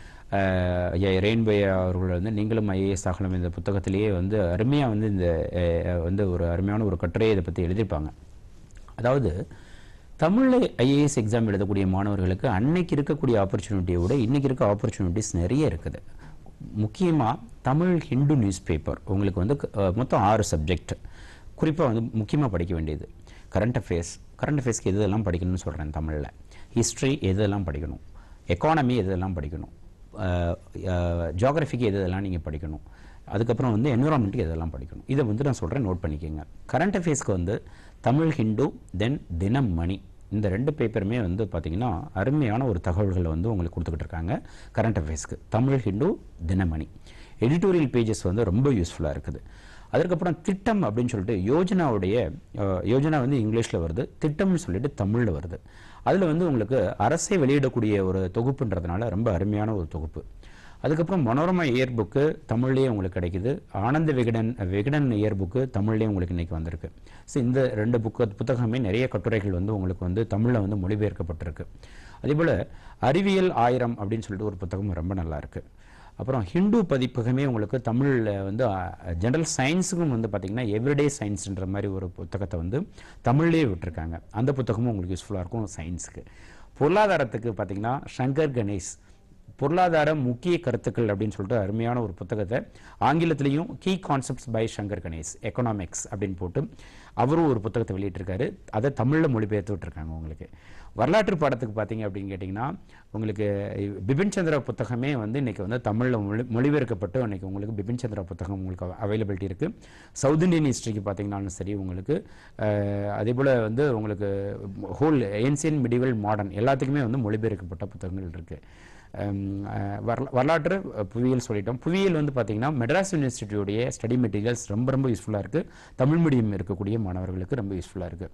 ரெயின்பே அவர்கள் வந்து நீங்களும் ஐஏஎஸ் ஆகலாம் இந்த புத்தகத்திலேயே வந்து அருமையாக வந்து இந்த அஹ், வந்து ஒரு அருமையான ஒரு கட்டுரையை இதை பற்றி எழுதியிருப்பாங்க அதாவது தமிழில் ஐஏஎஸ் எக்ஸாம் எழுதக்கூடிய மாணவர்களுக்கு அன்னைக்கு இருக்கக்கூடிய ஆப்பர்ச்சுனிட்டியை விட இன்னைக்கு இருக்க ஆப்பர்ச்சுனிட்டிஸ் நிறைய இருக்குது முக்கியமாக தமிழ் ஹிந்து நியூஸ் பேப்பர் உங்களுக்கு வந்து அஹ், மொத்தம் ஆறு சப்ஜெக்ட் குறிப்பாக வந்து முக்கியமாக படிக்க வேண்டியது கரண்ட் அஃபேர்ஸ் கரண்ட் அஃபேர்ஸ்க்கு எது எதெல்லாம் படிக்கணும்னு சொல்கிறேன் தமிழில் ஹிஸ்ட்ரி எதெல்லாம் படிக்கணும் எக்கானமி எதெல்லாம் படிக்கணும் ஜியாகிரஃபிக்கு எது எதெல்லாம் நீங்கள் படிக்கணும் அதுக்கப்புறம் வந்து என்விரான்மெண்ட்டுக்கு எதெல்லாம் படிக்கணும் இதை வந்து நான் சொல்கிறேன் நோட் பண்ணிக்கோங்க கரண்ட் அஃபேர்ஸ்க்கு வந்து தமிழ் ஹிந்து தென் தினம் மணி இந்த ரெண்டு பேப்பருமே வந்து பார்த்தீங்கன்னா அருமையான ஒரு தகவல்களை வந்து உங்களுக்கு கொடுத்துக்கிட்டு இருக்காங்க கரண்ட் அஃபேர்ஸ்க்கு தமிழ் ஹிந்து தினமணி எடிட்டோரியல் பேஜஸ் வந்து ரொம்ப யூஸ்ஃபுல்லாக இருக்குது அதுக்கப்புறம் திட்டம் அப்படின்னு சொல்லிட்டு யோஜனாவுடைய அஹ், யோஜனா வந்து இங்கிலீஷில் வருது திட்டம்னு சொல்லிட்டு தமிழில் வருது அதில் வந்து உங்களுக்கு அரசே வெளியிடக்கூடிய ஒரு தொகுப்புன்றதுனால ரொம்ப அருமையான ஒரு தொகுப்பு அதுக்கப்புறம் மனோரமா இயர் புக்கு தமிழ்லேயே உங்களுக்கு கிடைக்குது ஆனந்த விகடன் விகடன் இயர் புக்கு தமிழ்லேயே உங்களுக்கு இன்னைக்கு வந்திருக்கு ஸோ இந்த ரெண்டு புக்கு புத்தகமே நிறைய கட்டுரைகள் வந்து உங்களுக்கு வந்து தமிழில் வந்து மொழிபெயர்க்கப்பட்டிருக்கு அதேபோல் அறிவியல் ஆயிரம் அப்படின்னு சொல்லிட்டு ஒரு புத்தகம் ரொம்ப நல்லா இருக்கு அப்புறம் ஹிந்து பதிப்பகமே உங்களுக்கு தமிழில் வந்து ஜெனரல் சயின்ஸுக்கும் வந்து பார்த்திங்கன்னா எவ்ரிடே சயின்ஸ்ன்ற மாதிரி ஒரு புத்தகத்தை வந்து தமிழ்லேயே விட்டுருக்காங்க அந்த புத்தகமும் உங்களுக்கு யூஸ்ஃபுல்லாக இருக்கும் சயின்ஸுக்கு பொருளாதாரத்துக்கு பார்த்திங்கன்னா சங்கர் கணேஷ் பொருளாதார முக்கிய கருத்துக்கள் அப்படின்னு சொல்லிட்டு அருமையான ஒரு புத்தகத்தை ஆங்கிலத்திலையும் key concepts by Shankar Ganesh economics அப்படின்னு போட்டு அவரும் ஒரு புத்தகத்தை வெளியிட்டிருக்காரு அதை தமிழில் மொழிபெயர்த்து விட்டுருக்காங்க உங்களுக்கு வரலாற்று பாடத்துக்கு பார்த்தீங்க அப்படின்னு கேட்டிங்கன்னா உங்களுக்கு பிபின் சந்திரா புத்தகமே வந்து இன்னைக்கு வந்து தமிழில் மொழி மொழிபெயர்க்கப்பட்டு இன்னைக்கு உங்களுக்கு பிபின் சந்திரா புத்தகம் உங்களுக்கு அவைலபிலிட்டி இருக்குது சவுத் இந்தியன் ஹிஸ்ட்ரிக்கு பார்த்தீங்கன்னாலும் சரி உங்களுக்கு அஹ், அதே போல் வந்து உங்களுக்கு ஹோல் ஏன்சியன் மிடிவல் மாடர்ன் எல்லாத்துக்குமே வந்து மொழிபெயர்க்கப்பட்ட புத்தகங்கள் இருக்குது வரலாற்று அஹ், புவியியல் சொல்லிட்டோம் புவியியல் வந்து பார்த்தீங்கன்னா மெட்ராஸ் யூனிவர்சிட்டியுடைய ஸ்டடி மெட்டீரியல்ஸ் ரொம்ப ரொம்ப யூஸ்ஃபுல்லாக இருக்குது தமிழ் மீடியம் இருக்கக்கூடிய மாணவர்களுக்கு ரொம்ப யூஸ்ஃபுல்லாக இருக்குது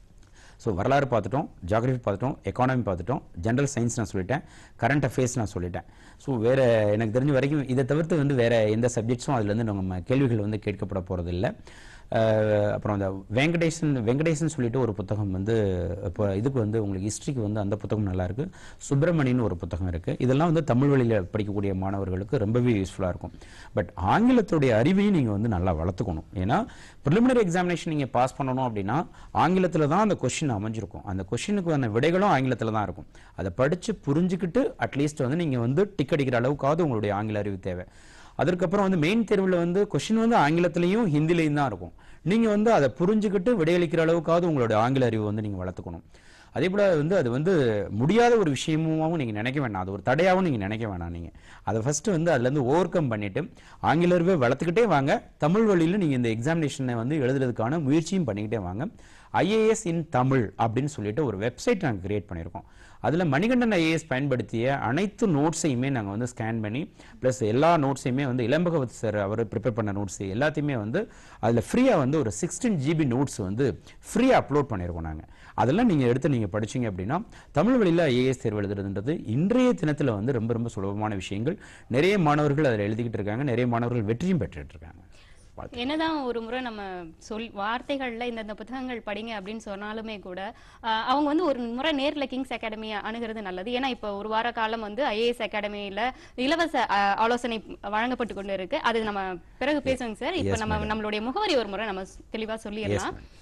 ஸோ வரலாறு பார்த்துட்டோம் ஜியாகிரபி பார்த்துட்டோம் எக்கானமி பார்த்துட்டோம் ஜென்ரல் சயின்ஸ் நான் சொல்லிட்டேன் கரண்ட் அஃபேர்ஸ் நான் சொல்லிட்டேன் ஸோ வேறு எனக்கு தெரிஞ்ச வரைக்கும் இதை தவிர்த்து வந்து வேறு எந்த சப்ஜெக்ட்ஸும் அதுலேருந்து நம்ம கேள்விகள் வந்து கேட்கப்பட போகிறது இல்லை அப்புறம் அந்த வெங்கடேசன் வெங்கடேசன் சொல்லிட்டு ஒரு புத்தகம் வந்து இப்போ இதுக்கு வந்து உங்களுக்கு ஹிஸ்ட்ரிக்கு வந்து அந்த புத்தகம் நல்லா இருக்கு சுப்பிரமணியன் ஒரு புத்தகம் இருக்கு இதெல்லாம் வந்து தமிழ் வழியில் படிக்கக்கூடிய மாணவர்களுக்கு ரொம்பவே யூஸ்ஃபுல்லாக இருக்கும் பட் ஆங்கிலத்துடைய அறிவையும் நீங்கள் வந்து நல்லா வளர்த்துக்கணும் ஏன்னா ப்ரிலிமினரி எக்ஸாமினேஷன் நீங்கள் பாஸ் பண்ணணும் அப்படின்னா ஆங்கிலத்தில் தான் அந்த கொஷின் அமைஞ்சிருக்கும் அந்த கொஷினுக்கான விடைகளும் ஆங்கிலத்தில் தான் இருக்கும் அதை படித்து புரிஞ்சுக்கிட்டு அட்லீஸ்ட் வந்து நீங்கள் வந்து டிக் அடிக்கிற அளவுக்காவது உங்களுடைய ஆங்கில அறிவு தேவை அதற்கப்புறம் வந்து மெயின் தேர்வில் வந்து கொஷின் வந்து ஆங்கிலத்திலையும் ஹிந்திலையும் தான் இருக்கும் நீங்கள் வந்து அதை புரிஞ்சுக்கிட்டு விடையளிக்கிற அளவுக்காவது உங்களுடைய ஆங்கில அறிவு வந்து நீங்கள் வளர்த்துக்கணும் அதே போல் வந்து அது வந்து முடியாத ஒரு விஷயமாவும் நீங்கள் நினைக்க வேண்டாம் அது ஒரு தடையாகவும் நீங்கள் நினைக்க வேணாம் நீங்கள் அதை ஃபஸ்ட்டு வந்து அதுலேருந்து ஓவர் கம் பண்ணிவிட்டு ஆங்கில அறிவை வளர்த்துக்கிட்டே வாங்க தமிழ் வழியில் நீங்கள் இந்த எக்ஸாமினேஷனை வந்து எழுதுறதுக்கான முயற்சியும் பண்ணிக்கிட்டே வாங்க ஐஏஎஸ் இன் தமிழ் அப்படின்னு சொல்லிட்டு ஒரு வெப்சைட் நாங்கள் கிரியேட் பண்ணியிருக்கோம் அதில் மணிகண்டன் ஐஏஎஸ் பயன்படுத்திய அனைத்து நோட்ஸையுமே நாங்கள் வந்து ஸ்கேன் பண்ணி ப்ளஸ் எல்லா நோட்ஸையுமே வந்து இளம்பகவத் சார் அவர் ப்ரிப்பேர் பண்ண நோட்ஸ் எல்லாத்தையுமே வந்து அதில் ஃப்ரீயாக வந்து ஒரு சிக்ஸ்டீன் ஜிபி நோட்ஸ் வந்து ஃப்ரீயாக அப்லோட் பண்ணியிருக்கோம் நாங்கள் அதெல்லாம் நீங்கள் எடுத்து நீங்கள் படிச்சீங்க அப்படின்னா தமிழ் வழியில் ஐஏஎஸ் தேர்வு எழுதுறதுன்றது இன்றைய தினத்தில் வந்து ரொம்ப ரொம்ப சுலபமான விஷயங்கள் நிறைய மாணவர்கள் அதில் எழுதிக்கிட்டு இருக்காங்க நிறைய மாணவர்கள் வெற்றியும் பெற்றுட்டு இருக்காங்க என்னதான் ஒரு முறை நம்ம சொல் வார்த்தைகள்ல இந்தந்த புத்தகங்கள் படிங்க அப்படின்னு சொன்னாலுமே கூட ஆஹ், அவங்க வந்து ஒரு முறை நேர்ல கிங்ஸ் அகாடமி அணுகிறது நல்லது ஏன்னா இப்போ ஒரு வார காலம் வந்து ஐஏஎஸ் அகாடமியில இலவச ஆஹ், ஆலோசனை வழங்கப்பட்டு கொண்டு இருக்கு அது நம்ம பிறகு பேசுவோங்க சார் இப்போ Yes, நம்ம madam. நம்மளுடைய முகவரி ஒரு முறை நம்ம தெளிவா சொல்லிடலாம் madam.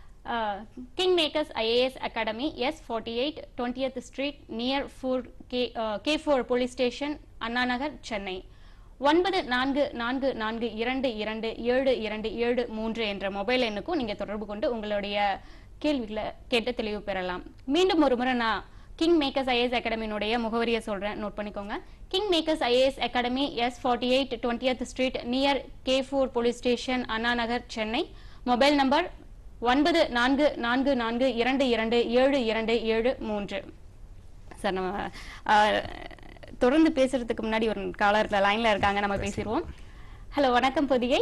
King makers IAS academy S forty eight twentieth street near four K K four police station Anna Nagar Chennai ஒன்பது நான்கு நான்கு நான்கு இரண்டு இரண்டு ஏழு இரண்டு ஏழு மூன்று என்ற மொபைல் எண்ணுக்கும் நீங்க தொடர்பு கொண்டு உங்களுடைய கேள்விகளை கேட்டு தெளிவு பெறலாம் மீண்டும் ஒரு முறை நான் கிங் மேக்கர்ஸ் ஐஏஎஸ் அகாடமியினுடைய முகவரியை சொல்றேன் நோட் பண்ணிக்கோங்க king makers IAS academy S forty eight twentieth street near K four police station Anna Nagar Chennai mobile number ஒன்பது நான்கு நான்கு நான்கு இரண்டு இரண்டு ஏழு இரண்டு ஏழு மூன்று சார் நம்ம ஆஹ், தொடர்ந்து பேசுறதுக்கு முன்னாடி ஒரு காலர் லைன்ல இருக்காங்க நம்ம பேசிடுவோம் ஹலோ வணக்கம் பொதிகை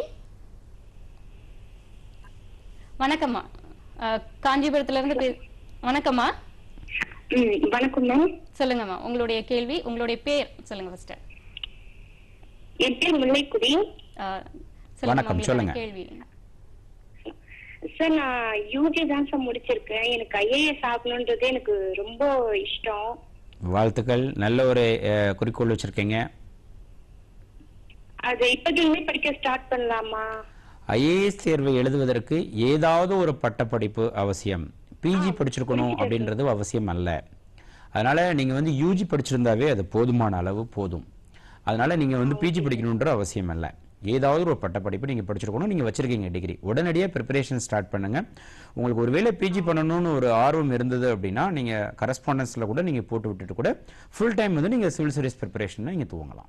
வணக்கம்மா ஆஹ், காஞ்சிபுரத்துல இருந்து பே வணக்கம்மா ம், வணக்கம் மேம் சொல்லுங்கம்மா உங்களுடைய கேள்வி உங்களுடைய பேர் சொல்லுங்க ஃபர்ஸ்ட் என் பேர் முல்லைக்குடி சொல்லுங்கம்மா வணக்கம், உங்களுக்கான சொல்லுங்க. கேள்வி சார் நான் யூஜி தான் சார் முடிச்சிருக்கேன் எனக்கு ஐஏஎஸ் ஆகணுன்றது எனக்கு ரொம்ப இஷ்டம் வாழ்த்துக்கள் நல்ல ஒரு அஹ், குறிக்கோள் வச்சுருக்கீங்க அது இப்போதுமே படிக்க ஸ்டார்ட் பண்ணலாமா ஐஏஎஸ் தேர்வை எழுதுவதற்கு ஏதாவது ஒரு பட்டப்படிப்பு அவசியம் பிஜி படிச்சிருக்கணும் அப்படின்றது அவசியம் அல்ல அதனால நீங்க வந்து யூஜி படிச்சிருந்தாவே அது போதுமான அளவு போதும் அதனால நீங்க வந்து பிஜி படிக்கணுன்ற அவசியம் அல்ல ஏதாவது ஒரு பட்டப்படிப்பு நீங்க படிச்சிருக்கணும் நீங்க வச்சிருக்கீங்க டிகிரி உடனடியாக ப்ரிப்பரேஷன் ஸ்டார்ட் பண்ணுங்க உங்களுக்கு ஒருவேளை பிஜி பண்ணணும்னு ஒரு ஆர்வம் இருந்தது அப்படின்னா நீங்க கரஸ்பாண்டன்ஸ்ல கூட நீங்க போட்டு விட்டுட்டு கூட ஃபுல் டைம் வந்து நீங்க சிவில் சர்வீஸ் ப்ரிப்பரேஷன் நீங்க துவங்கலாம்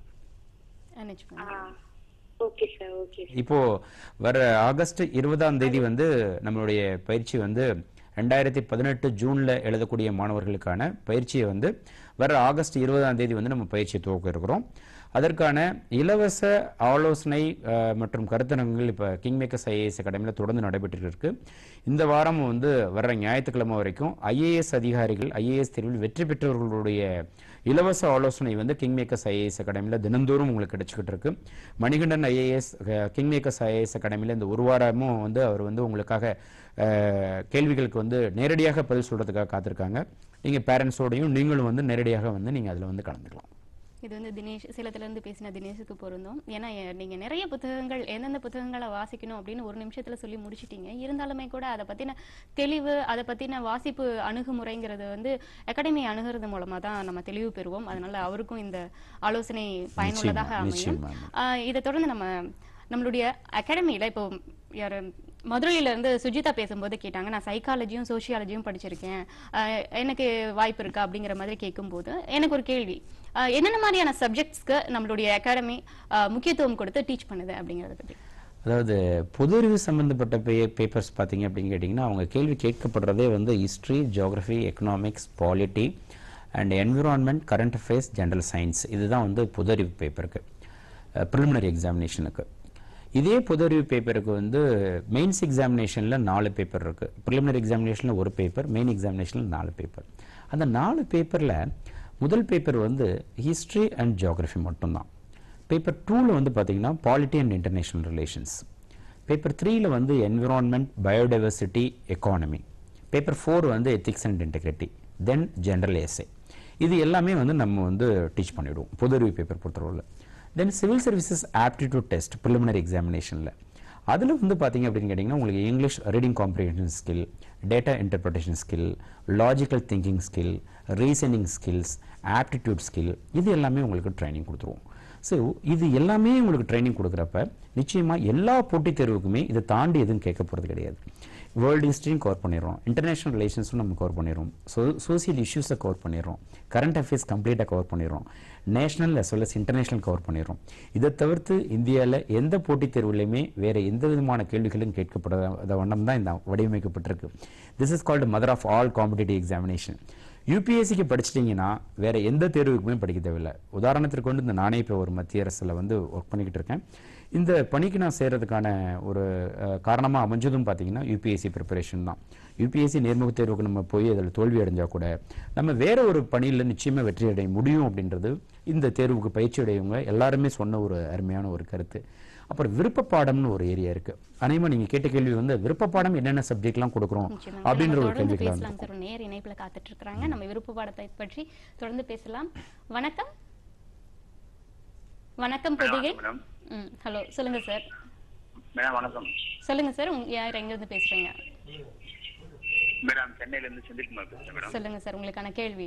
மேனேஜ் ஆ பண்ணுங்க ஓகே சார் ஓகே இப்போ வர ஆகஸ்ட் இருபதாம் தேதி வந்து நம்மளுடைய பயிற்சி வந்து ரெண்டாயிரத்தி பதினெட்டு ஜூன்ல எழுதக்கூடிய மாணவர்களுக்கான பயிற்சியை வந்து வர ஆகஸ்ட் இருபதாம் தேதி வந்து நம்ம பயிற்சியை துவக்க இருக்கிறோம் அதற்கான இலவச ஆலோசனை அஹ், மற்றும் கருத்தரங்குகள் இப்போ கிங் மேக்கர்ஸ் ஐஏஎஸ் அகாடமியில் தொடர்ந்து நடைபெற்று இருக்கு இந்த வாரம் வந்து வர்ற ஞாயிற்றுக்கிழமை வரைக்கும் ஐஏஎஸ் அதிகாரிகள் ஐஏஎஸ் தேர்வில் வெற்றி பெற்றவர்களுடைய இலவச ஆலோசனை வந்து கிங் மேக்கர்ஸ் ஐஏஎஸ் அகாடமியில் தினந்தோறும் உங்களுக்கு கிடைச்சிக்கிட்டு இருக்கு Manikandan IAS king makers IAS அகாடமியில் இந்த ஒரு வாரமும் வந்து அவர் வந்து உங்களுக்காக அஹ், கேள்விகளுக்கு வந்து நேரடியாக பதில் சொல்றதுக்காக காத்திருக்காங்க நீங்க பேரண்ட்ஸோடையும் நீங்களும் வந்து நேரடியாக வந்து நீங்க அதுல வந்து கலந்துக்கலாம் இது வந்து தினேஷ் சேலத்துல இருந்து பேசின தினேஷுக்கு பொருந்தும் ஏன்னா எ- நீங்க நிறைய புத்தகங்கள் எந்தெந்த புத்தகங்களை வாசிக்கணும் அப்படின்னு ஒரு நிமிஷத்துல சொல்லி முடிச்சிட்டீங்க இருந்தாலுமே கூட அதை பத்தின தெளிவு அதை பத்தின வாசிப்பு அணுகுமுறைங்கிறது வந்து அகாடமி அணுகிறது மூலமா தான் நம்ம தெளிவு பெறுவோம் அதனால அவருக்கும் இந்த ஆலோசனை பயனுள்ளதாக நிச்சயமா, அமையும் நிச்சயமா. ஆஹ் இதை தொடர்ந்து நம்ம நம்மளுடைய அகாடமியில இப்போ யாரு மதுரையில இருந்து சுஜிதா பேசும்போது கேட்டாங்க நான் சைக்காலஜியும் சோஷியாலஜியும் படிச்சிருக்கேன் ஆஹ் எனக்கு வாய்ப்பு இருக்கா அப்படிங்கிற மாதிரி கேட்கும்போது எனக்கு ஒரு கேள்வி ஆஹ் என்னென்ன மாதிரியான சப்ஜெக்ட்ஸ்க்கு நம்மளுடைய அகாடமி முக்கியத்துவம் கொடுத்து டீச் பண்ணுது அப்படிங்கறத பத்தி அதாவது பொது அறிவு சம்பந்தப்பட்ட பே பேப்பர்ஸ் பார்த்தீங்க அப்படின்னு கேட்டிங்கன்னா அவங்க கேள்வி கேட்கப்படுறதே வந்து history geography economics polity and environment current affairs general science இதுதான் வந்து பொது அறிவு பேப்பருக்கு ப்ரிலிமினரி எக்ஸாமினேஷனுக்கு இதே பொது அறிவு பேப்பருக்கு வந்து மெயின்ஸ் எக்ஸாமினேஷனில் நாலு பேப்பர் இருக்குது ப்ரிலிமினரி எக்ஸாமினேஷனில் ஒரு பேப்பர் மெயின் எக்ஸாமினேஷனில் நாலு பேப்பர் அந்த நாலு பேப்பரில் முதல் பேப்பர் வந்து ஹிஸ்ட்ரி அண்ட் ஜியோகிரஃபி மட்டும்தான் பேப்பர் டூவில் வந்து பார்த்தீங்கன்னா polity and international relations paper த்ரீல வந்து environment biodiversity economy paper four வந்து ethics and integrity then general essay இது எல்லாமே வந்து நம்ம வந்து டீச் பண்ணிவிடுவோம் பொது அறிவு பேப்பர் பொறுத்தளவில் then civil services aptitude test preliminary எக்ஸாமினேஷனில் அதில் வந்து பார்த்தீங்க அப்படின்னு கேட்டிங்கன்னா உங்களுக்கு English reading comprehension skill data interpretation skill logical thinking skill reasoning skills aptitude skill இது எல்லாமே உங்களுக்கு ட்ரைனிங் கொடுத்துருவோம் ஸோ இது எல்லாமே உங்களுக்கு ட்ரைனிங் கொடுக்குறப்ப நிச்சயமாக எல்லா போட்டித் தேர்வுக்குமே இதை தாண்டி எதுவும் கேட்க போகிறது கிடையாது வேர்ல்டு ஹிஸ்ட்ரியும் கவர் பண்ணிடுறோம் இன்டர்நேஷனல் ரிலேஷன்ஸும் நம்ம கவர் பண்ணிடுறோம் சோ சோசியல் இஷ்யூஸை கவர் பண்ணிடுறோம் கரண்ட் அஃபேர்ஸ் கம்ப்ளீட்டாக கவர் பண்ணிடுறோம் national as well as international cover பண்ணிடுறோம் இதை தவிர்த்து இந்தியாவில் எந்த போட்டித் தேர்வுலையுமே வேறு எந்த விதமான கேள்விகளும் கேட்கப்படாத வண்ணம் தான் இந்த வடிவமைக்கப்பட்டிருக்கு this is called mother of all competitive examination யூபிஎஸ்சிக்கு படிச்சிட்டிங்கன்னா வேற எந்த தேர்வுக்குமே படிக்க தேவையில்லை உதாரணத்திற்கு வந்து இந்த நானே இப்போ ஒரு மத்திய அரசில் வந்து ஒர்க் பண்ணிக்கிட்டு இருக்கேன் இந்த பணிக்கு நான் சேர்றதுக்கான ஒரு காரணமாக அமைஞ்சதும் பார்த்தீங்கன்னா யூபிஎஸ்சி ப்ரிப்பரேஷன் தான் யூபிஎஸ்சி நேர்முக தேர்வுக்கு நம்ம போய் அதில் தோல்வி அடைஞ்சா கூட நம்ம வேற ஒரு பணியில் நிச்சயமாக வெற்றி அடைய முடியும் அப்படின்றது இந்த தேர்வுக்கு பயிற்சி அடையவங்க எல்லாருமே சொன்ன ஒரு அருமையான ஒரு கருத்து அப்புறம் விருப்ப பாடம்னு ஒரு ஏரியா இருக்கு அனைவரும் நீங்க கேட்ட கேள்வி வந்து விருப்ப பாடம் என்னென்ன சப்ஜெக்ட்லாம் கொடுக்குறோம் நிச்சயமா. அப்படின்ற நம்ம ஒரு தொடர்ந்து கேள்விகளை பேசலாம் வந்து சார் நேர் இணைப்புல காத்துட்டு இருக்காங்க நம்ம விருப்ப பாடத்தை பற்றி தொடர்ந்து பேசலாம் வணக்கம் வணக்கம் பொதிகை மேடம் ம் ஹலோ சொல்லுங்க சார் மேடம் வணக்கம் சொல்லுங்க சார் உங்க யார் எங்க இருந்து பேசுறீங்க மேடம் சென்னையில இருந்து செந்தில்குமார் பேசுறேன் மேடம் சொல்லுங்க சார் உங்களுக்கான கேள்வி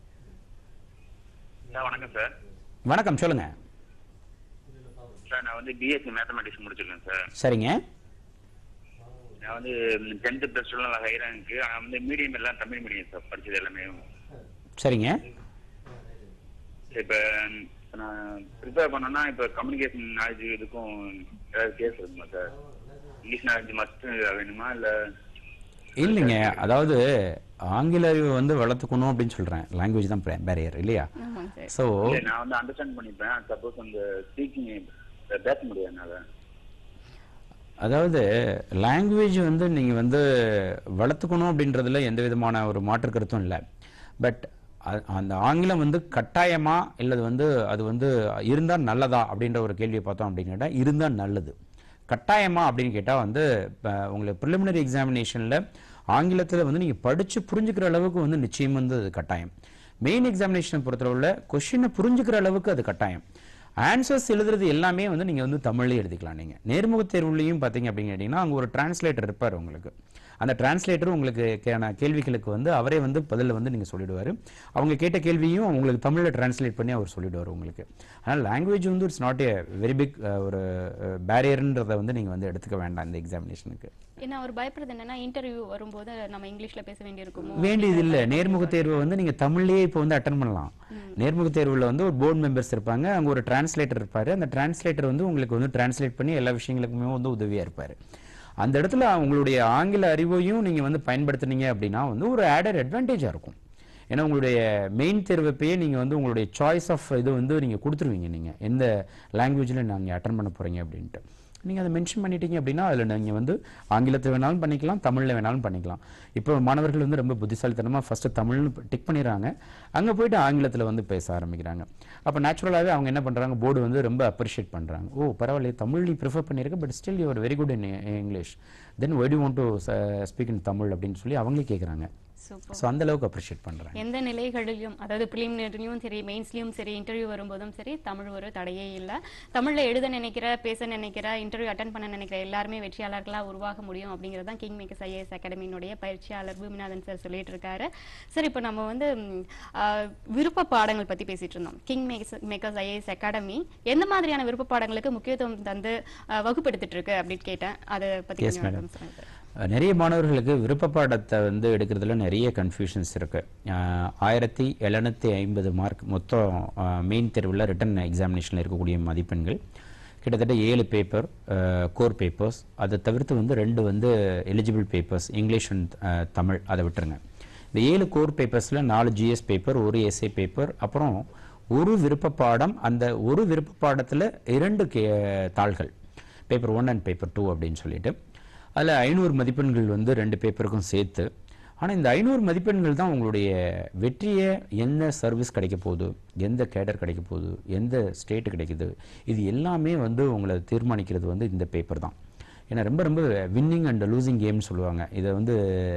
சார் வணக்கம் சார் வணக்கம் சொல்லுங்க சார் நான் வந்து பிஎஸ்சி மேத்தமெட்டிக்ஸ் முடிச்சிருக்கேன் சார் சரிங்க நான் வந்து டென்த்து ப்ளஸ் டூலாம் ஹை ரேங்க்கு ஆனால் வந்து மீடியம் எல்லாம் தமிழ் மீடியம் சார் படிச்சது எல்லாமே சரிங்க இப்போ நான் ப்ரிப்பேர் பண்ணேன்னா இப்போ கம்யூனிகேஷன் நாலேஜ் இதுக்கும் ஏதாவது கேஸ் இருக்குமா சார் இங்கிலீஷ் நாலேஜ் மஸ்ட் வேணுமா இல்லை இல்லைங்க அதாவது ஆங்கில அறிவு வந்து வளர்த்துக்கணும் அப்படின்னு சொல்றேன் லாங்குவேஜ் தான் பேரியர் இல்லையா ஆமாங்க சார் ஸோ இல்லை நான் வந்து அண்டர்ஸ்டாண்ட் பண்ணிப்பேன் சப்போஸ் அந்த ஸ்பீக்கிங் பேச முடியாது என்னால் அதாவது லாங்குவேஜ் வந்து நீங்க வந்து வளர்த்துக்கணும் அப்படின்றதுல எந்த விதமான ஒரு மாற்று கருத்தும் இல்லை பட் அந்த ஆங்கிலம் வந்து கட்டாயமா இல்லது வந்து அது வந்து இருந்தால் நல்லதா அப்படின்ற ஒரு கேள்வியை பார்த்தோம் அப்படின்னு கேட்டால் இருந்தால் நல்லது கட்டாயமா அப்படின்னு கேட்டால் வந்து இப்ப உங்களுக்கு ப்ரிலிமினரி எக்ஸாமினேஷனில் ஆங்கிலத்தில் வந்து நீங்கள் படித்து புரிஞ்சுக்கிற அளவுக்கு வந்து நிச்சயம் வந்து அது கட்டாயம் மெயின் எக்ஸாமினேஷனை பொறுத்தளவுல கொஷினை புரிஞ்சுக்கிற அளவுக்கு அது கட்டாயம் ஆன்சர்ஸ் எழுதுறது எல்லாமே வந்து நீங்கள் வந்து தமிழ்லேயே எழுதிக்கலாம் நீங்கள் நேர்முகத் தேர்வுலையும் பார்த்தீங்க அப்படின்னு கேட்டிங்கன்னா அங்கே ஒரு டிரான்ஸ்லேட்டர் இருப்பார் உங்களுக்கு அந்த டிரான்ஸ்லேட்டர் உங்களுக்கு கேன கேள்விகளுக்கு வந்து அவரே வந்து பதில் வந்து நீங்கள் சொல்லிடுவார் அவங்க கேட்ட கேள்வியும் உங்களுக்கு தமிழில் டிரான்ஸ்லேட் பண்ணி அவர் சொல்லிடுவார் உங்களுக்கு அதனால் லாங்குவேஜ் வந்து it's not a very big ஒரு பேரியர்ன்றதை வந்து நீங்கள் வந்து எடுத்துக்க வேண்டாம் இந்த எக்ஸாமினேஷனுக்கு ஏன்னா அவர் பயப்படுறது என்னன்னா இன்டர்வியூ வரும்போது நம்ம இங்கிலீஷ்ல பேச வேண்டியிருக்குமோ வேண்டியது இல்ல நேர்முக தேர்வு வந்து நீங்க தமிழ்லயே இப்போ வந்து அட்டன் பண்ணலாம் நேர்முக தேர்வுல வந்து ஒரு போர்டு மெம்பர்ஸ் இருப்பாங்க அங்க ஒரு டிரான்ஸ்லேட்டர் இருப்பாரு அந்த டிரான்ஸ்லேட்டர் வந்து உங்களுக்கு வந்து டிரான்ஸ்லேட் பண்ணி எல்லா விஷயங்களுக்குமே வந்து உதவியா இருப்பாரு அந்த இடத்துல உங்களுடைய ஆங்கில அறிவையும் நீங்க வந்து பயன்படுத்துனீங்க அப்படின்னா வந்து ஒரு ஆடட் அட்வான்டேஜா இருக்கும் ஏன்னா உங்களுடைய மெயின் தேர்வப்பயே நீங்க வந்து உங்களுடைய சாய்ஸ் ஆஃப் இது வந்து நீங்க கொடுத்துருவீங்க நீங்க எந்த லாங்குவேஜ்ல நீங்க அட்டன் பண்ண போறீங்க அப்படின்ட்டு நீங்க அதை மென்ஷன் பண்ணிட்டீங்க அப்படின்னா அதுல நீங்க வந்து ஆங்கிலத்தை வேணாலும் பண்ணிக்கலாம் தமிழ்ல வேணாலும் பண்ணிக்கலாம் இப்போ மாணவர்கள் வந்து ரொம்ப புத்திசாலித்தனமா ஃபர்ஸ்ட் தமிழ்னு டிக் பண்ணிடுறாங்க அங்க போயிட்டு ஆங்கிலத்துல வந்து பேச ஆரம்பிக்கிறாங்க அப்போ நேச்சுரலாகவே அவங்க என்ன பண்றாங்க போர்டு வந்து ரொம்ப அப்ரிஷியேட் பண்றாங்க ஓ பரவாயில்லையே தமிழ் நீ ப்ரிஃபர் பண்ணியிருக்க but still you're very good in English then why do want to speak in Tamil அப்படின்னு சொல்லி அவங்களே கேட்குறாங்க சூப்பர் ஸோ அந்த அளவுக்கு அப்ரிஷியேட் பண்றாங்க எந்த நிலைகளிலும் அதாவது ப்ரிலிமினரியும் சரி மெயின்ஸ்லயும் சரி இன்டர்வியூ வரும்போதும் சரி தமிழ் ஒரு தடையே இல்ல தமிழ்ல எழுத நினைக்கிற பேச நினைக்கிற இன்டர்வியூ அட்டன் பண்ண நினைக்கிற எல்லாருமே வெற்றியாளர்களா உருவாக முடியும் அப்படிங்கிறது தான் கிங் மேக்கர்ஸ் ஐஏஎஸ் அகாடமியினுடைய பயிற்சியாளர் பூமிநாதன் சார் சொல்லிட்டு இருக்காரு சரி இப்போ நம்ம வந்து ம், ஆ, விருப்ப பாடங்கள் பத்தி பேசிட்டு இருந்தோம் king makers makers IAS academy எந்த மாதிரியான விருப்ப பாடங்களுக்கு முக்கியத்துவம் தந்து ஆ, வகுப்பெடுத்துட்டு இருக்கு அப்படின்னு கேட்டேன் அதை பத்தி Yes, கொஞ்சம் madam. விளக்கம் சொல்லுங்க சார். அஹ் நிறைய மாணவர்களுக்கு விருப்ப பாடத்தை வந்து எடுக்கிறதுல நிறைய கன்ஃபியூஷன்ஸ் இருக்கு அஹ் ஆயிரத்தி எழுநூத்தி ஐம்பது மார்க் மொத்தம் மெயின் தேர்வில் ரிட்டன் எக்ஸாமினேஷனில் இருக்கக்கூடிய மதிப்பெண்கள் கிட்டத்தட்ட ஏழு பேப்பர் கோர் பேப்பர்ஸ் அதை தவிர்த்து வந்து ரெண்டு வந்து eligible papers English and Tamil அதை விட்டுருங்க இந்த ஏழு கோர் பேப்பர்ஸில் நாலு ஜிஎஸ் பேப்பர் ஒரு எஸ்ஏ பேப்பர் அப்புறம் ஒரு விருப்ப பாடம் அந்த ஒரு விருப்ப பாடத்தில் இரண்டு கே தாள்கள் paper one and paper two அப்படின்னு சொல்லிட்டு அதில் ஐநூறு மதிப்பெண்கள் வந்து ரெண்டு பேப்பருக்கும் சேர்த்து ஆனால் இந்த ஐநூறு மதிப்பெண்கள் தான் உங்களுடைய வெற்றியை என்ன சர்வீஸ் கிடைக்க போகுது எந்த கேடர் கிடைக்க போகுது எந்த ஸ்டேட் கிடைக்குது இது எல்லாமே வந்து உங்களை தீர்மானிக்கிறது வந்து இந்த பேப்பர் தான் ஏன்னா ரொம்ப ரொம்ப வின்னிங் அண்ட் லூசிங் கேம்னு சொல்லுவாங்க இதை வந்து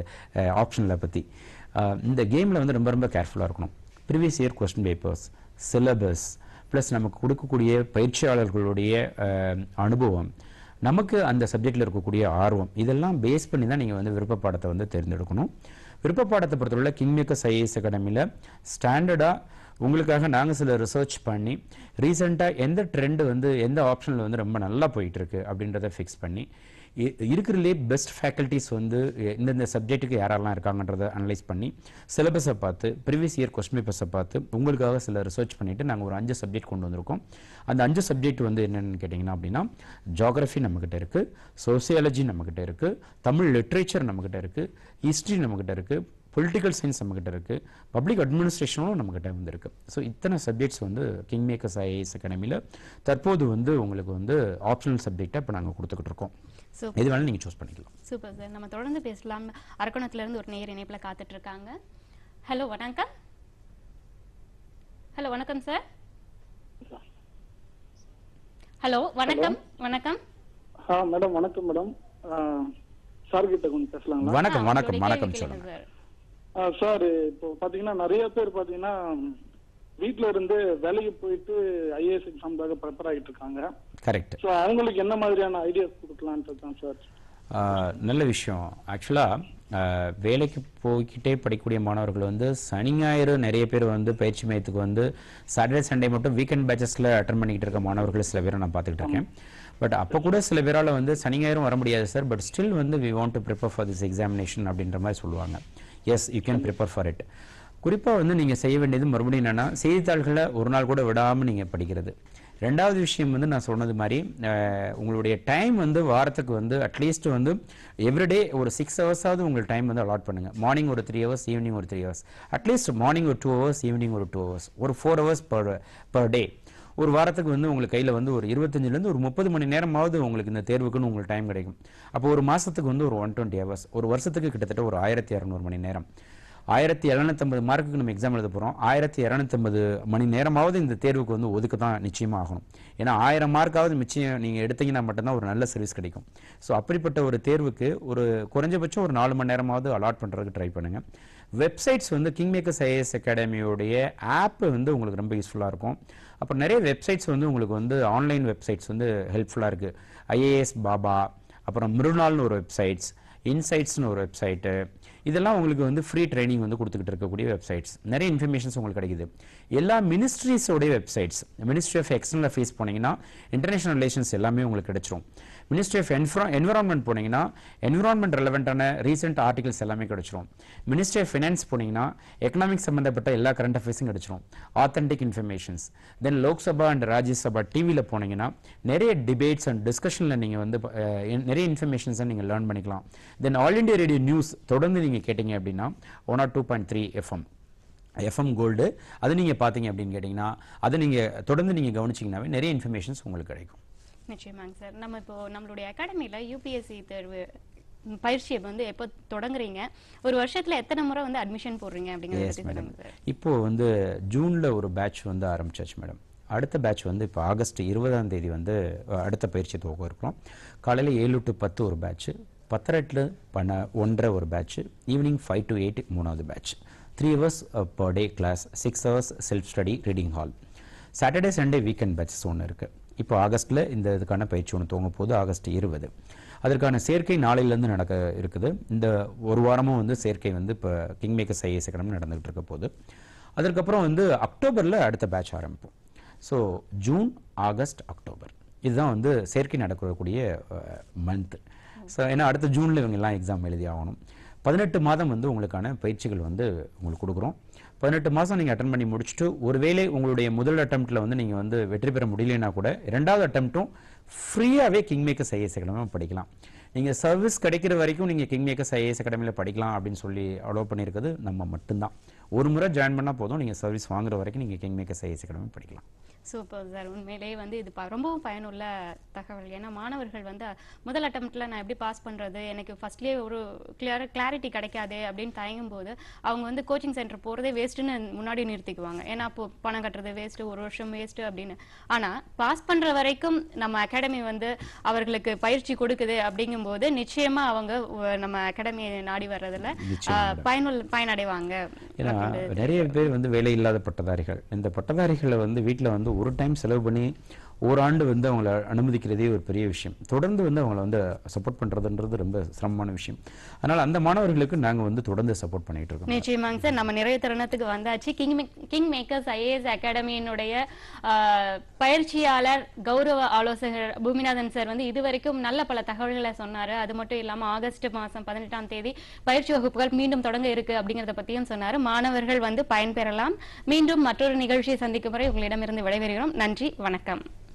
ஆப்ஷனில் பற்றி இந்த கேமில் வந்து ரொம்ப ரொம்ப கேர்ஃபுல்லாக இருக்கணும் previous year question papers syllabus plus நமக்கு கொடுக்கக்கூடிய பயிற்சியாளர்களுடைய அஹ், அனுபவம் நமக்கு அந்த சப்ஜெக்டில் இருக்கக்கூடிய ஆர்வம் இதெல்லாம் பேஸ் பண்ணி தான் நீங்கள் வந்து விருப்ப பாடத்தை வந்து தேர்ந்தெடுக்கணும் விருப்ப பாடத்தை பொறுத்தவரை கிங்மேக்கர்ஸ் ஐஏஎஸ் அகாடமியில் ஸ்டாண்டர்டாக உங்களுக்காக நாங்கள் சில ரிசர்ச் பண்ணி ரீசெண்டாக எந்த ட்ரெண்ட் வந்து எந்த ஆப்ஷனில் வந்து ரொம்ப நல்லா போயிட்டு இருக்கு அப்படின்றத ஃபிக்ஸ் பண்ணி இ- இருக்கிறதுலே பெஸ்ட் ஃபேக்கல்ட்டிஸ் வந்து எ- இந்தந்த சப்ஜெக்ட்டுக்கு யாரெல்லாம் இருக்காங்கன்றதை அனலைஸ் பண்ணி சிலபஸை பார்த்து ப்ரீவியஸ் இயர் கொஸ்டின் பேப்பர்ஸை பார்த்து உங்களுக்காக சில ரிசர்ச் பண்ணிட்டு நாங்கள் ஒரு அஞ்சு சப்ஜெக்ட் கொண்டு வந்திருக்கோம் அந்த அஞ்சு சப்ஜெக்ட் வந்து என்னென்னு கேட்டிங்கன்னா அப்படின்னா ஜாகிரஃபி நம்மக்கிட்ட இருக்குது சோசியாலஜி நம்மக்கிட்ட இருக்குது தமிழ் லிட்ரேச்சர் நம்மக்கிட்ட இருக்குது ஹிஸ்ட்ரி நம்மக்கிட்ட இருக்குது பொலிட்டிக்கல் சயின்ஸ் நம்மக்கிட்ட இருக்குது பப்ளிக் அட்மினிஸ்ட்ரேஷனும் நம்மக்கிட்ட வந்து இருக்குது ஸோ இத்தனை சப்ஜெக்ட்ஸ் வந்து கிங் மேக்கர்ஸ் ஐஏஎஸ் அகாடமியில் தற்போது வந்து உங்களுக்கு வந்து ஆப்ஷனல் சப்ஜெக்டாக இப்போ நாங்கள் கொடுத்துக்கிட்டு இருக்கோம் சூப்பர் எது வேணாலும் நீங்கள் சூஸ் பண்ணிக்கலாம் சூப்பர் சார் நம்ம தொடர்ந்து பேசலாம் அரக்கோணத்துல இருந்து ஒரு நேயர் இணைப்புல காத்துட்டு இருக்காங்க ஹலோ வணக்கம் ஹலோ வணக்கம் சார் ஹலோ வணக்கம் வணக்கம் ஆ மேடம் வணக்கம் மேடம் சார் கிட்ட கொஞ்சம் பேசலாங்களா வணக்கம் ஆ, வணக்கம் உங்களுடைய வணக்கம் கேள்வி சொல்லுங்க கேளுங்க சார் ஆ, சார் இப்போ பாத்தீங்கன்னா நிறைய பேர் பாத்தீங்கன்னா வீட்ல இருந்து வேலைக்கு போயிட்டு ஐஏஎஸ் எக்ஸாம்காக ப்ரிப்பேர் ஆகிட்டு இருக்காங்க கரெக்ட் ஸோ அவங்களுக்கு என்ன மாதிரியான ஐடியாஸ் கொடுக்கலான்ட்டு தான் சார் நல்ல விஷயம் ஆக்சுவலாக வேலைக்கு போய்க்கிட்டே படிக்கக்கூடிய மாணவர்கள் வந்து சனி ஞாயிறு நிறைய பேர் வந்து பயிற்சி மையத்துக்கு வந்து சாட்டர்டே சண்டே மட்டும் வீக்கெண்ட் பேச்சஸில் அட்டன் பண்ணிக்கிட்டு இருக்க மாணவர்கள் சில பேரை நான் பார்த்துக்கிட்டு இருக்கேன் பட் அப்போ கூட சில பேரால் வந்து சனி ஞாயிறும் வர முடியாது சார் பட் ஸ்டில் வந்து we want to prepare for this examination அப்படின்ற மாதிரி சொல்லுவாங்க yes you can prepare for it குறிப்பாக வந்து நீங்கள் செய்ய வேண்டியது மறுபடியும் என்னென்னா செய்தித்தாள்களை ஒரு நாள் கூட விடாமல் நீங்கள் படிக்கிறது ரெண்டாவது விஷயம் வந்து நான் சொன்னது மாதிரி அஹ், உங்களுடைய டைம் வந்து வாரத்துக்கு வந்து அட்லீஸ்ட் வந்து எவ்ரிடே ஒரு சிக்ஸ் ஹவர்ஸாவது உங்களுக்கு டைம் வந்து அலாட் பண்ணுங்கள் மார்னிங் ஒரு த்ரீ ஹவர்ஸ் ஈவினிங் ஒரு த்ரீ ஹவர்ஸ் அட்லீஸ்ட் மார்னிங் ஒரு டூ ஹவர்ஸ் ஈவினிங் ஒரு டூ ஹவர்ஸ் ஒரு four hours per per day ஒரு வாரத்துக்கு வந்து உங்களுக்கு கையில் வந்து ஒரு இருபத்தஞ்சிலேருந்து ஒரு முப்பது மணி நேரமாவது உங்களுக்கு இந்த தேர்வுக்குன்னு உங்களுக்கு டைம் கிடைக்கும் அப்போ ஒரு மாதத்துக்கு வந்து ஒரு ஒன் டுவெண்ட்டி ஹவர்ஸ் ஒரு வருஷத்துக்கு கிட்டத்தட்ட ஒரு ஆயிரத்தி இரநூறு மணி நேரம் ஆயிரத்தி எழுநூத்தம்பது மார்க்குக்கு நம்ம எக்ஸாம் எழுத போகிறோம் ஆயிரத்தி இரநூத்தம்பது மணி நேரமாவது இந்த தேர்வுக்கு வந்து ஒதுக்க தான் நிச்சயமாக ஆகணும் ஏன்னா ஆயிரம் மார்க்காவது மிச்சம் நீங்கள் எடுத்தீங்கன்னா மட்டும்தான் ஒரு நல்ல சர்வீஸ் கிடைக்கும் ஸோ அப்படிப்பட்ட ஒரு தேர்வுக்கு ஒரு குறைஞ்சபட்சம் ஒரு நாலு மணி நேரமாவது அலாட் பண்ணுறதுக்கு ட்ரை பண்ணுங்கள் வெப்சைட்ஸ் வந்து கிங் மேக்கர்ஸ் ஐஏஎஸ் அகாடமியோடைய ஆப் வந்து உங்களுக்கு ரொம்ப யூஸ்ஃபுல்லாக இருக்கும் அப்புறம் நிறைய வெப்சைட்ஸ் வந்து உங்களுக்கு வந்து ஆன்லைன் வெப்சைட்ஸ் வந்து ஹெல்ப்ஃபுல்லாக இருக்குது ஐஏஎஸ் பாபா அப்புறம் மிருனால்னு ஒரு வெப்சைட்ஸ் இன்சைட்ஸ்னு ஒரு வெப்சைட்டு இதெல்லாம் உங்களுக்கு வந்து ஃப்ரீ ட்ரைனிங் வந்து கொடுத்துக்கிட்டு இருக்கக்கூடிய வெப்சைட்ஸ் நிறைய இன்ஃபர்மேஷன்ஸ் உங்களுக்கு கிடைக்குது எல்லா மினிஸ்ட்ரிஸோடைய websites ministry of external affairs போனீங்கன்னா இன்டர்நேஷனல் ரிலேஷன்ஸ் எல்லாமே உங்களுக்கு கிடைச்சிரும் மினிஸ்ட்ரி ஆஃப் என்ஃப்ரா என்விரான்மெண்ட் போனீங்கன்னா என்விரான்மெண்ட் ரெலவெண்ட்டான ரீசெண்ட் ஆர்டிகல்ஸ் எல்லாமே கிடைச்சிரும் மினிஸ்ட்ரி ஆஃப் ஃபினான்ஸ் போனீங்கன்னா எக்கனாமிக்ஸ் சம்மந்தப்பட்ட எல்லா கரண்ட் அஃபேர்ஸும் கிடைச்சிரும் authentic informations then Lok Sabha and Rajya Sabha டிவியில் போனீங்கன்னா நிறைய டிபேட்ஸ் அண்ட் டிஸ்கஷனில் நீங்கள் வந்து அஹ், என்- நிறைய இன்ஃபர்மேஷன்ஸை நீங்கள் லேர்ன் பண்ணிக்கலாம் then all India radio news தொடர்ந்து நீங்கள் கேட்டீங்க அப்படின்னா one or two point three FM FM gold அது நீங்கள் பார்த்தீங்க அப்படின்னு கேட்டிங்கன்னா அதை நீங்கள் தொடர்ந்து நீங்கள் கவனிச்சிங்கனாவே நிறைய இன்ஃபர்மேஷன்ஸ் உங்களுக்கு கிடைக்கும் நிச்சயமாங்க சார் நம்ம இப்போ நம்மளுடைய அகாடமியில் யூபிஎஸ்சி தேர்வு ம், பயிற்சியை வந்து எப்போ தொடங்குறீங்க ஒரு வருஷத்துல எத்தனை முறை வந்து அட்மிஷன் போடுறீங்க அப்படிங்கறத எஸ் பத்தி மேடம் சொல்லுங்க சார் இப்போ வந்து ஜூனில் ஒரு பேட்ச் வந்து ஆரம்பிச்சாச்சு மேடம் அடுத்த பேட்ச் வந்து இப்போ ஆகஸ்ட் இருபதாம் தேதி வந்து அஹ், அடுத்த பயிற்சி துவக்க இருக்கிறோம் காலையில் ஏழு டு பத்து ஒரு பேட்ச் பத்தரை டு பண்ண ஒன்றரை ஒரு batch evening five to eight மூணாவது batch three hours per day class six hours self study reading hall Saturday Sunday weekend batches ஒன்று இருக்குது இப்போ ஆகஸ்ட்டில் இந்த இதுக்கான பயிற்சி ஒன்று துவங்க போகுது ஆகஸ்ட் இருபது அதற்கான சேர்க்கை நாளையிலேருந்து நடக்க இருக்குது இந்த ஒரு வாரமும் வந்து சேர்க்கை வந்து இப்போ கிங் மேக்கர்ஸ் ஐஏஎஸ் அகாடமி நடந்துகிட்டு இருக்க போகுது அதற்கப்புறம் வந்து அக்டோபரில் அடுத்த பேட்ச் ஆரம்பிப்போம் ஸோ ஜூன் ஆகஸ்ட் அக்டோபர் இதுதான் வந்து சேர்க்கை நடக்கக்கூடிய மந்த் ஸோ ஏன்னா அடுத்த ஜூனில் இவங்க எல்லாம் எக்ஸாம் எழுதி ஆகணும் பதினெட்டு மாதம் வந்து உங்களுக்கான பயிற்சிகள் வந்து உங்களுக்கு கொடுக்குறோம் பதினெட்டு மாதம் நீங்கள் அட்டன் பண்ணி முடிச்சுட்டு ஒருவேளை உங்களுடைய முதல் அட்டம்ப்டில் வந்து நீங்கள் வந்து வெற்றி பெற முடியலனா கூட இரண்டாவது அட்டம்ப்ட்டும் ஃப்ரீயாகவே கிங் மேக்கர்ஸ் ஐஏஎஸ் அகாடமி படிக்கலாம் நீங்கள் சர்வீஸ் கிடைக்கிற வரைக்கும் நீங்கள் கிங் மேக்கர்ஸ் ஐஏஎஸ் அகாடமியில் படிக்கலாம் அப்படின்னு சொல்லி அலோவ் பண்ணியிருக்கிறது நம்ம மட்டும்தான் ஒரு முறை ஜாயின் பண்ணால் போதும் நீங்கள் சர்வீஸ் வாங்குற வரைக்கும் நீங்கள் கிங் மேக்கர்ஸ் ஐஏஎஸ் அகாடமி படிக்கலாம் சூப்பர் சார் உண்மையிலேயே வந்து இது ப- ரொம்பவும் பயனுள்ள தகவல் ஏன்னா மாணவர்கள் வந்து முதல் அட்டம்ப்ட்ல நான் எப்படி பாஸ் பண்றது எனக்கு ஃபர்ஸ்ட்லேயே ஒரு கிளியர் கிளாரிட்டி கிடைக்காதே அப்படின்னு தயங்கும் போது அவங்க வந்து கோச்சிங் சென்டர் போறதே வேஸ்ட்டுன்னு முன்னாடி நிறுத்திக்குவாங்க ஏன்னா அப்போ பணம் கட்டுறது வேஸ்ட்டு ஒரு வருஷம் வேஸ்ட்டு அப்படின்னு ஆனா பாஸ் பண்ற வரைக்கும் நம்ம அகாடமி வந்து அவர்களுக்கு பயிற்சி கொடுக்குது அப்படிங்கும்போது நிச்சயமா அவங்க உ- நம்ம அகாடமியை நாடி வர்றதுல நிச்சயமா ஆஹ், பயனுள்ள பயனடைவாங்க ஏன்னா அப்படின்றது நிறைய பேர் வந்து வேலை இல்லாத பட்டதாரிகள் இந்த பட்டதாரிகளை வந்து வீட்டில் வந்து ஒரு டைம் செலவு பண்ணி ஓராண்டு வந்து அவங்கள அனுமதிக்கிறதே ஒரு பெரிய விஷயம் தொடர்ந்து வந்து அவங்கள வந்து சப்போர்ட் பண்ணுறதுன்றது ரொம்ப சிரமமான விஷயம் அதனால் அந்த மாணவர்களுக்கு நாங்கள் வந்து தொடர்ந்து சப்போர்ட் பண்ணிட்டு இருக்கோம் நிச்சயமாங்க சார் நம்ம நிறைய தருணத்துக்கு வந்தாச்சு king make- king makers IAS அகாடமியினுடைய ஆஹ், பயிற்சியாளர் கௌரவ ஆலோசகர் பூமிநாதன் சார் வந்து இதுவரைக்கும் நல்ல பல தகவல்களை சொன்னாரு அது மட்டும் இல்லாம ஆகஸ்ட் மாசம் பதினெட்டாம் தேதி பயிற்சி வகுப்புகள் மீண்டும் தொடங்க இருக்கு அப்படிங்கறத பத்தியும் சொன்னாரு மாணவர்கள் வந்து பயன்பெறலாம் மீண்டும் மற்றொரு நிகழ்ச்சியை சந்திக்கும் வரை உங்களிடமிருந்து விடைபெறுகிறோம் நன்றி வணக்கம்